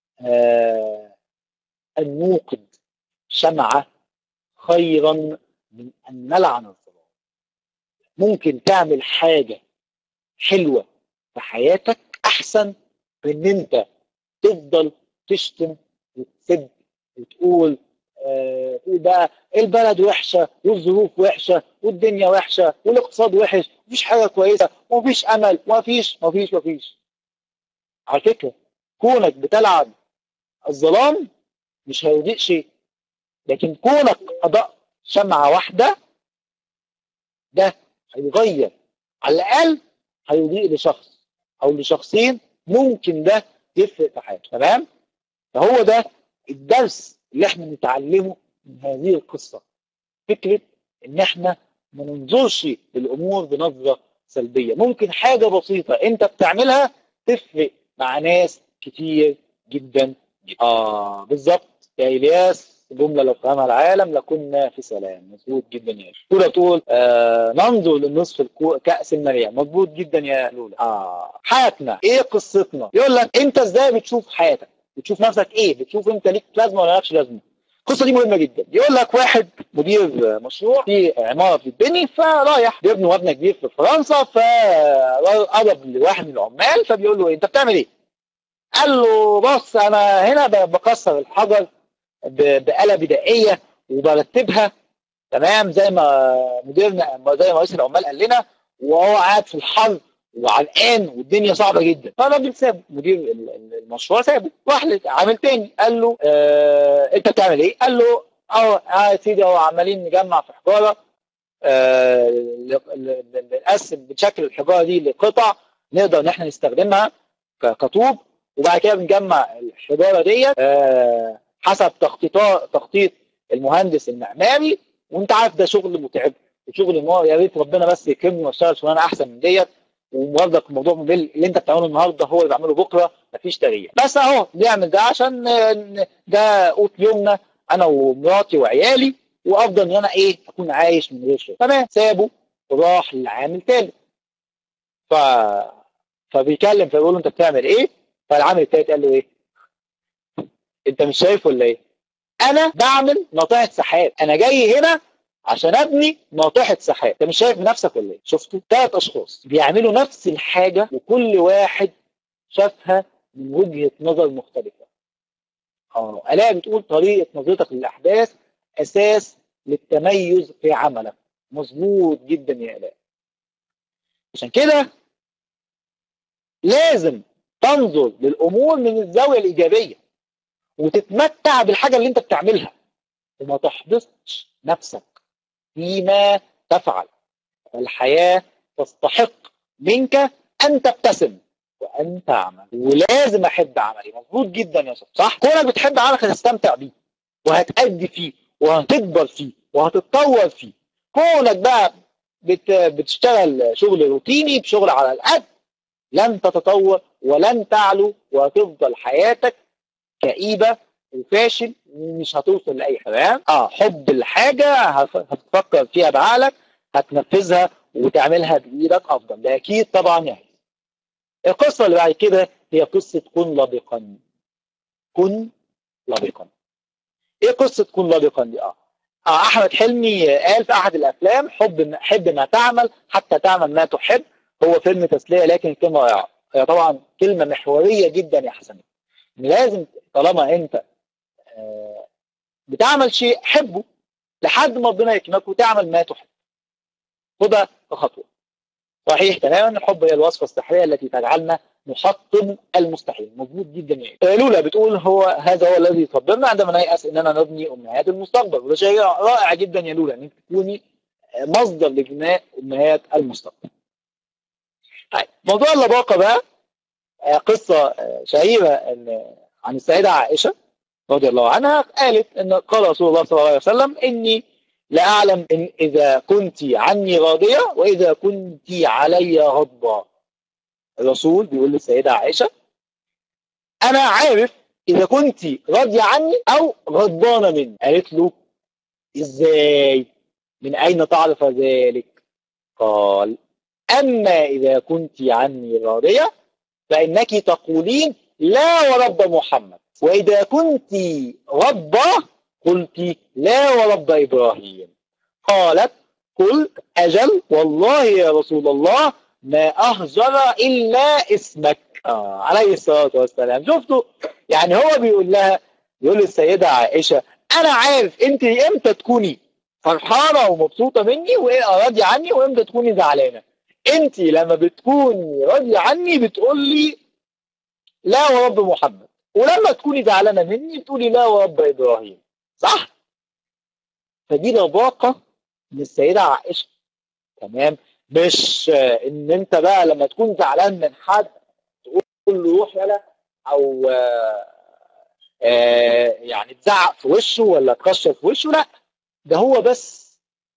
آه ان نوقد شمعه خيرا من ان نلعن الظلام ممكن تعمل حاجه حلوه في حياتك احسن من ان انت تفضل تشتم وتسب وتقول آه تقول بقى البلد وحشه والظروف وحشه والدنيا وحشه والاقتصاد وحش مفيش حاجه كويسه ومفيش امل ومفيش مفيش مفيش على فكره كونك بتلعب الظلام مش هيضيء شيء لكن كونك اضاء شمعه واحده ده هيغير على الاقل هيضيء لشخص او لشخصين ممكن ده يفرق في حياته تمام فهو ده الدرس اللي احنا نتعلمه من هذه القصه فكره ان احنا ما ننظرش للامور بنظره سلبيه ممكن حاجه بسيطه انت بتعملها تفرق مع ناس كتير جدا جدا اه بالظبط يا الياس جملة لو فهمها العالم لكنا في سلام مظبوط جدا يا لولا تقول آه ننظر للنصف الكو... كأس المليان مظبوط جدا يا لولا اه حياتنا ايه قصتنا يقول لك انت ازاي بتشوف حياتك بتشوف نفسك ايه بتشوف انت ليك لازمه ولا مالكش لازمه القصه دي مهمه جدا يقول لك واحد مدير مشروع في عماره بتتبني فرايح بيبنوا مبنى كبير في فرنسا فقرب لواحد من العمال فبيقول له انت بتعمل ايه؟ قال له بص انا هنا بكسر الحجر بآلة بدائية وبرتبها تمام زي ما مديرنا زي ما رئيس العمال قال لنا وهو قاعد في الحر وعرقان والدنيا صعبه جدا فالراجل سابه مدير المشروع سابه راح لعامل تاني قال له آه انت بتعمل ايه؟ قال له اه يا سيدي اهو عمالين نجمع في حجاره آه بنقسم بنشكل الحجاره دي لقطع نقدر ان احنا نستخدمها كطوب وبعد كده بنجمع الحجاره ديت آه حسب تخطيطات تخطيط المهندس المعماري وانت عارف ده شغل متعب وشغل ان هو يا ريت ربنا بس يكرمني واشتغل شغلانه احسن من ديت ومرضك الموضوع ممل اللي انت بتعمله النهارده هو اللي بعمله بكره مفيش تغيير بس اهو بنعمل ده عشان ده قوت يومنا انا ومراتي وعيالي وافضل ان انا ايه اكون عايش من غير شغل تمام سابه وراح لعامل ثالث ف فبيكلم فبيقول له انت بتعمل ايه فالعامل الثالث قال له ايه انت مش شايف ولا ايه انا بعمل ناطحه سحاب انا جاي هنا عشان ابني ناطحه سحاب انت مش شايف بنفسك ولا ايه شفتوا ثلاث اشخاص بيعملوا نفس الحاجه وكل واحد شافها من وجهه نظر مختلفه اه الاء بتقول طريقه نظرتك للاحداث اساس للتميز في عملك مظبوط جدا يا الاء عشان كده لازم تنظر للامور من الزاويه الايجابيه وتتمتع بالحاجه اللي انت بتعملها وما تحبطش نفسك فيما تفعل الحياه تستحق منك ان تبتسم وان تعمل ولازم احب عملي مظبوط جدا يا صاحبي صح كونك بتحب عملك هتستمتع بيه وهتأدي فيه وهتكبر فيه وهتتطور فيه كونك بقى بت... بتشتغل شغل روتيني بشغل على القد لن تتطور ولن تعلو وهتفضل حياتك كئيبه وفاشل ومش هتوصل لاي حاجه اه حب الحاجه هتفكر فيها بعقلك هتنفذها وتعملها بايدك افضل ده اكيد طبعا يعني القصه اللي بعد كده هي قصه كن لبقا كن لبقا ايه قصه كن لبقا دي اه آه احمد حلمي قال في احد الافلام حب حب ما تعمل حتى تعمل ما تحب هو فيلم تسليه لكن كلمه رائعه هي طبعا كلمه محوريه جدا يا حسن لازم طالما انت آه بتعمل شيء حبه لحد ما ربنا يكرمك وتعمل ما تحب خدها خطوه صحيح تماما الحب هي الوصفه السحريه التي تجعلنا نحطم المستحيل مظبوط جدا يعني لولا بتقول هو هذا هو الذي يصبرنا عندما نيأس اننا نبني امنيات المستقبل وده شيء رائع جدا يا لولا ان انت تكوني مصدر لجناء امهات المستقبل. طيب موضوع اللباقه بقى قصه شهيره عن السيده عائشه رضي الله عنها قالت ان قال رسول الله صلى الله عليه وسلم اني لا اعلم إن اذا كنت عني راضيه واذا كنت علي غضبا. الرسول بيقول للسيده عائشه انا عارف اذا كنت راضيه عني او غضبانه مني قالت له ازاي من اين تعرف ذلك قال اما اذا كنت عني راضيه فانك تقولين لا ورب محمد واذا كنت ربه قلت لا ورب ابراهيم قالت قلت اجل والله يا رسول الله ما اهجر الا اسمك آه عليه الصلاه والسلام شفتوا يعني هو بيقول لها يقول للسيده عائشه انا عارف انت امتى تكوني فرحانه ومبسوطه مني وراضيه عني وامتى تكوني زعلانه انت لما بتكوني راضيه عني بتقول لي لا ورب محمد ولما تكوني زعلانه مني بتقولي لا ورب ابراهيم صح فدي لباقه من السيده عائشه تمام مش ان انت بقى لما تكون زعلان من حد تقول له روح يلا او آآ آآ يعني تزعق في وشه ولا تكشر في وشه لا ده هو بس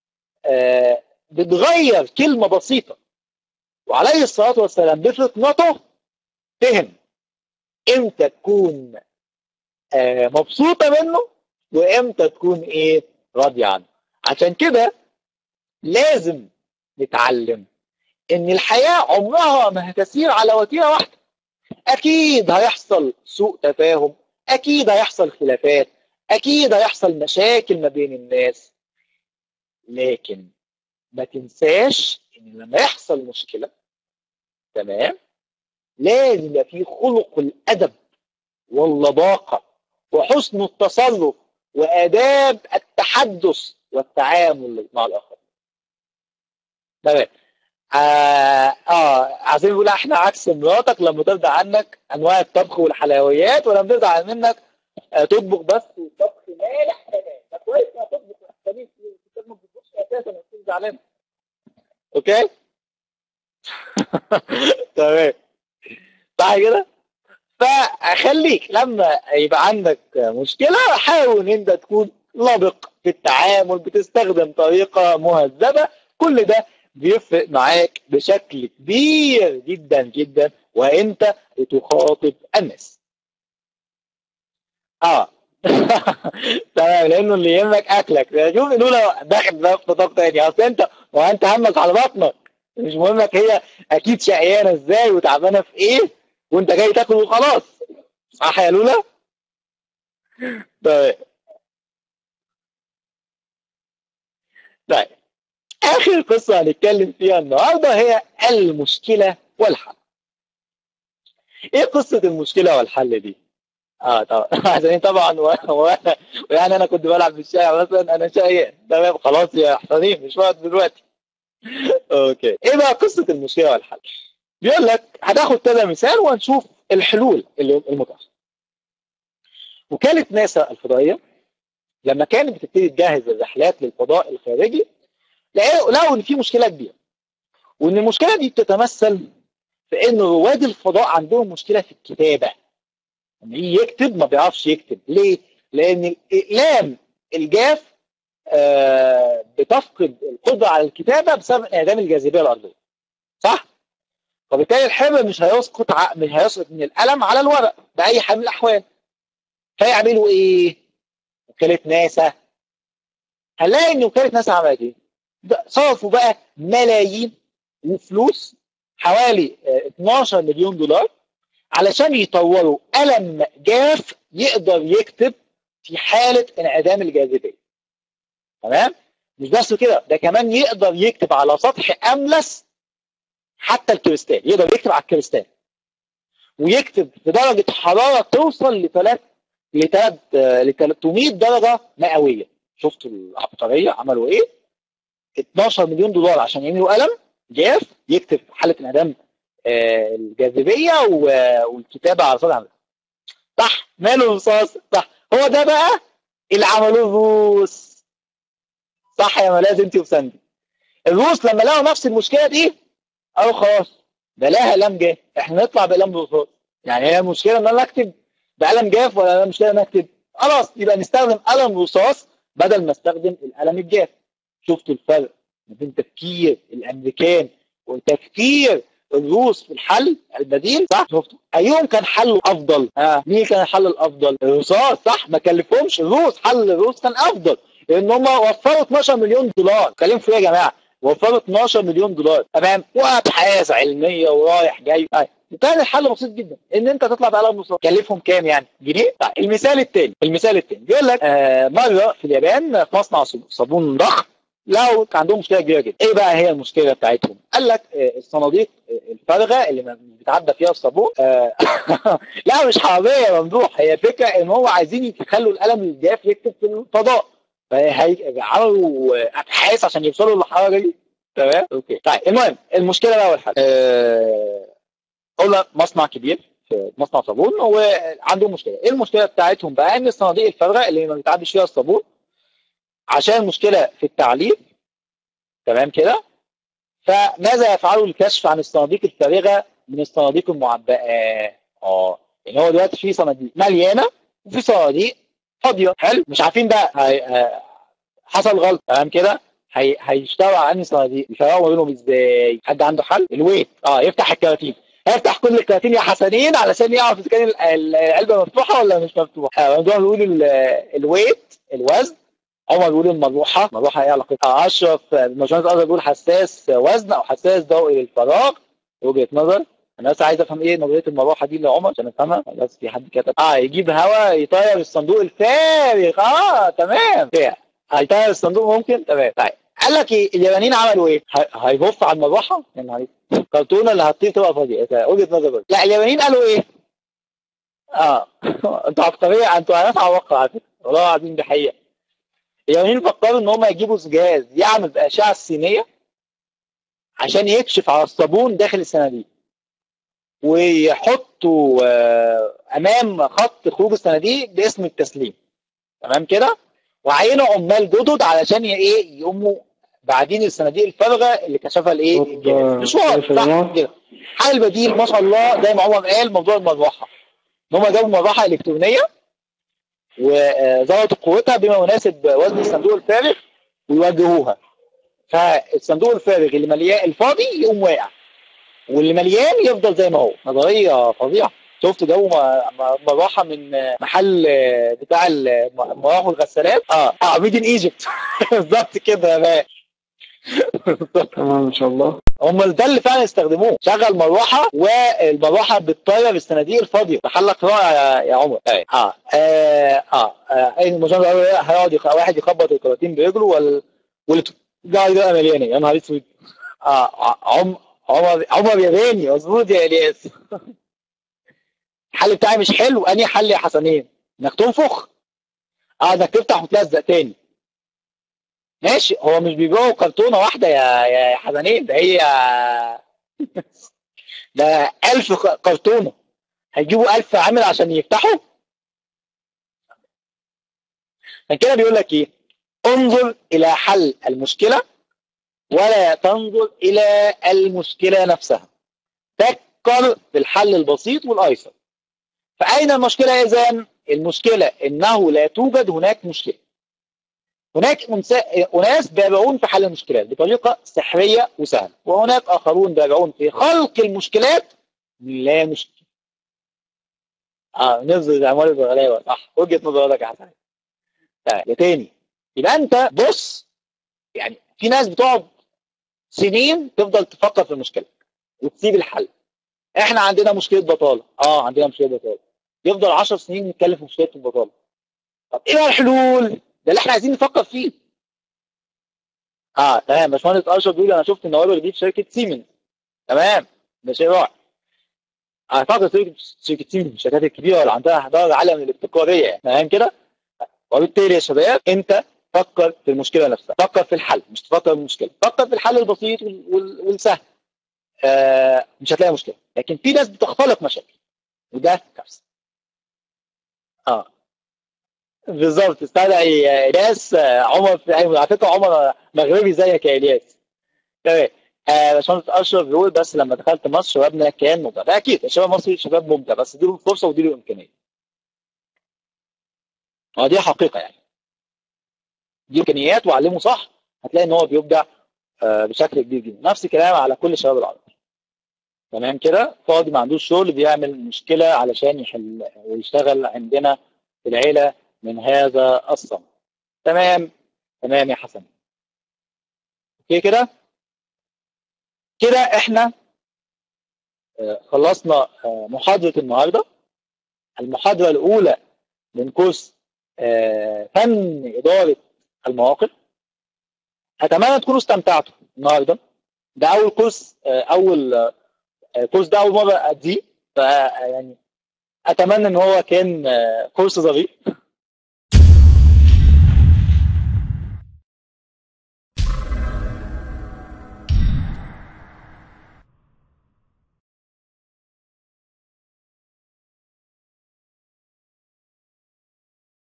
بتغير كلمه بسيطه وعليه الصلاه والسلام بفطنته فهم امتى تكون مبسوطه منه وامتى تكون ايه راضيه عنه عشان كده لازم نتعلم ان الحياه عمرها ما هتسير على وتيره واحده اكيد هيحصل سوء تفاهم اكيد هيحصل خلافات اكيد هيحصل مشاكل ما بين الناس لكن ما تنساش ان لما يحصل مشكله تمام لازم يبقى في خلق الادب واللباقه وحسن التصرف واداب التحدث والتعامل مع الاخر تمام آه, اه عايزين نقول احنا عكس مراتك لما ترضى عنك انواع الطبخ والحلويات ولما ترضى منك آه تطبخ بس وطبخ مالح تمام كويس ما تطبخ احسن ما بتطبخش اساسا وتكون زعلان اوكي تمام صح كده فخليك لما يبقى عندك مشكله حاول ان انت تكون لبق في التعامل بتستخدم طريقه مهذبه كل ده بيفرق معاك بشكل كبير جدا جدا وانت بتخاطب الناس اه تمام لانه اللي يهمك اكلك شوف لولا داخل في طاق تاني اصل انت وانت همك على بطنك مش مهمك هي اكيد شقيانه ازاي وتعبانه في ايه وانت جاي تاكل وخلاص صح يا لولا؟ طيب طيب اخر قصه هنتكلم فيها النهارده هي المشكله والحل ايه قصه المشكله والحل دي اه طبعا عشان طبعا وانا يعني انا كنت بلعب في الشارع مثلا انا شقيان تمام خلاص يا حسنين مش وقت دلوقتي اوكي ايه بقى قصه المشكله والحل بيقول لك هتاخد كذا مثال وهنشوف الحلول اللي المتاحه وكاله ناسا الفضائيه لما كانت بتبتدي تجهز الرحلات للفضاء الخارجي لقوا ان في مشكله كبيره وان المشكله دي بتتمثل في ان رواد الفضاء عندهم مشكله في الكتابه لما يجي يكتب ما بيعرفش يكتب ليه؟ لان الاقلام الجاف آه بتفقد القدره على الكتابه بسبب انعدام الجاذبيه الارضيه صح؟ فبالتالي الحبر مش هيسقط مش هيسقط من القلم على الورق باي حال من الاحوال فيعملوا ايه؟ وكاله ناسا هنلاقي ان وكاله ناسا عملت ايه؟ صرفوا بقى ملايين وفلوس حوالي 12 مليون دولار علشان يطوروا قلم جاف يقدر يكتب في حالة انعدام الجاذبية تمام مش بس كده ده كمان يقدر يكتب على سطح أملس حتى الكريستال يقدر يكتب على الكريستال ويكتب بدرجة حرارة توصل لثلاث لثلاث ل 300 درجة مئوية شفتوا العبقرية عملوا ايه 12 مليون دولار عشان يعملوا قلم جاف يكتب حالة انعدام آه الجاذبية والكتابة على صدى عمل صح ماله الرصاص صح هو ده بقى اللي عملوه الروس صح يا ملاذ انت وسندي الروس لما لقوا نفس المشكله دي قالوا خلاص بلاها قلم جاف احنا نطلع بقلم رصاص يعني هي المشكله ان انا اكتب بقلم جاف ولا المشكله ان انا اكتب خلاص يبقى نستخدم قلم رصاص بدل ما استخدم القلم الجاف شفتوا الفرق ما بين تفكير الامريكان وتفكير الروس في الحل البديل صح شفتوا ايهم كان حله افضل ها مين كان الحل الافضل الرصاص صح ما كلفهمش الروس حل الروس كان افضل لان هم وفروا 12 مليون دولار كلام في ايه يا جماعه وفروا 12 مليون دولار تمام وابحاث علميه ورايح جاي طيب وكان الحل بسيط جدا ان انت تطلع بقلم رصاص كلفهم كام يعني جنيه طيب المثال الثاني المثال الثاني بيقول لك آه مره في اليابان في مصنع صابون ضخم لو كان عندهم مشكله كبيره جدا ايه بقى هي المشكله بتاعتهم قال لك آه الصناديق الفارغه اللي مش بيتعدى فيها الصابون آه لا مش حراميه يا ممدوح هي فكره ان هو عايزين يخلوا القلم الجاف يكتب في الفضاء فهيعملوا ابحاث عشان يوصلوا للحراره دي تمام اوكي طيب المهم المشكله بقى والحل آه قلنا مصنع كبير في مصنع صابون وعندهم مشكله ايه المشكله بتاعتهم بقى ان الصناديق الفارغه اللي ما بيتعديش فيها الصابون عشان مشكله في التعليق تمام كده فماذا يفعلوا للكشف عن الصناديق الفارغه من الصناديق المعبأه اه يعني هو دلوقتي في صناديق مليانه وفي صناديق فاضيه حلو مش عارفين بقى هي... حصل غلط تمام كده هي... هيشتغلوا على انهي صناديق يفرقوا ما بينهم ازاي حد عنده حل الويت اه يفتح الكراتين هيفتح كل الكراتين يا حسنين علشان يعرف اذا كان العلبه مفتوحه ولا مش مفتوحه موضوع بيقول الويت الوزن عمر بيقول المروحه المروحه ايه علاقتها اشرف الباشمهندس ازهر بيقول حساس وزن او حساس ضوئي للفراغ وجهه نظر انا بس عايز افهم ايه نظريه المروحه دي لعمر عشان افهمها بس في حد كتب اه يجيب هواء يطير الصندوق الفارغ اه تمام هيطير الصندوق ممكن تمام طيب قال لك ايه اليابانيين عملوا ايه؟ هيبص على المروحه يا نهار الكرتونه اللي هتطير تبقى فاضيه وجهه نظر لا اليابانيين قالوا ايه؟ اه انتوا عبقريه انتوا ناس عبقرة على فكره والله العظيم دي حقيقه اليابانيين فكروا ان هم يجيبوا زجاج يعمل باشعه السينيه عشان يكشف على الصابون داخل الصناديق ويحطوا امام خط خروج الصناديق باسم التسليم تمام كده وعينوا عمال جدد علشان ايه يقوموا بعدين الصناديق الفارغه اللي كشفها الايه مش واضح صح كده حل البديل ما شاء الله زي ما عمر قال موضوع المروحه ان هم جابوا مروحه الكترونيه وظبطوا قوتها بما يناسب وزن الصندوق الفارغ ويوجهوها فالصندوق الفارغ اللي مليان الفاضي يقوم واقع واللي مليان يفضل زي ما هو نظريه فظيعه شفت جو مروحه من محل بتاع المراوح والغسالات اه اه ميد ان ايجيبت بالظبط كده يا مان تمام ان شاء الله هم ده اللي فعلا استخدموه شغل مروحه والمروحه بتطير الصناديق الفاضيه محلك رائع يا, يا عمر اه اه اه, آه. اي المجال هيقعد يخ... واحد يخبط الكراتين برجله وال واللي قاعد يبقى مليانه يا نهار اسود اه عم عمر عمر ياباني مظبوط يا الياس الحل بتاعي مش حلو انهي حل يا حسنين انك تنفخ اه انك تفتح وتلزق تاني ماشي هو مش بيبيعوا كرتونه واحده يا يا حسنين ده هي ده 1000 كرتونه هيجيبوا 1000 عامل عشان يفتحوا عشان كده بيقول لك ايه انظر الى حل المشكله ولا تنظر الى المشكله نفسها فكر في الحل البسيط والايسر فاين المشكله اذا المشكله انه لا توجد هناك مشكله هناك أناس بارعون في حل المشكلات بطريقة سحرية وسهلة وهناك آخرون بارعون في خلق المشكلات لا مشكلة اه نظر الأموال بالغلاوة صح وجهة نظرك يا حسن طيب تاني يبقى أنت بص يعني في ناس بتقعد سنين تفضل تفكر في المشكلة وتسيب الحل احنا عندنا مشكلة بطالة اه عندنا مشكلة بطالة يفضل 10 سنين نتكلم في مشكلة البطالة طب ايه بقى الحلول؟ ده اللي احنا عايزين نفكر فيه اه تمام باشمهندس اشرف بيقول انا شفت النوابغ دي في شركه سيمنز تمام ده شيء رائع اعتقد شركه شركه سيمنز من الشركات الكبيره اللي عندها درجه عاليه من الابتكاريه يعني تمام كده وبالتالي يا شباب انت فكر في المشكله نفسها فكر في الحل مش تفكر في المشكله فكر في الحل البسيط والسهل آه مش هتلاقي مشكله لكن في ناس بتختلق مشاكل وده كارثه اه بالظبط استدعي الياس عمر على فكره عمر مغربي زيك يا الياس تمام آه، باشمهندس اشرف بيقول بس لما دخلت مصر شبابنا كان ممتع ده اكيد الشباب المصري شباب ممتع بس اديله الفرصه واديله الامكانيه اه دي حقيقه يعني دي امكانيات وعلمه صح هتلاقي ان هو بيبدع آه، بشكل كبير جدا نفس الكلام على كل الشباب العرب تمام كده فاضي ما عندوش شغل بيعمل مشكله علشان يحل ويشتغل عندنا في العيله من هذا الصنف تمام تمام يا حسن اوكي كده كده احنا آه، خلصنا آه، محاضره النهارده المحاضره الاولى من كورس آه، فن اداره المواقف اتمنى تكونوا استمتعتوا النهارده ده اول كورس آه، اول آه، كورس ده اول مره اديه ف يعني اتمنى ان هو كان آه، كورس ظريف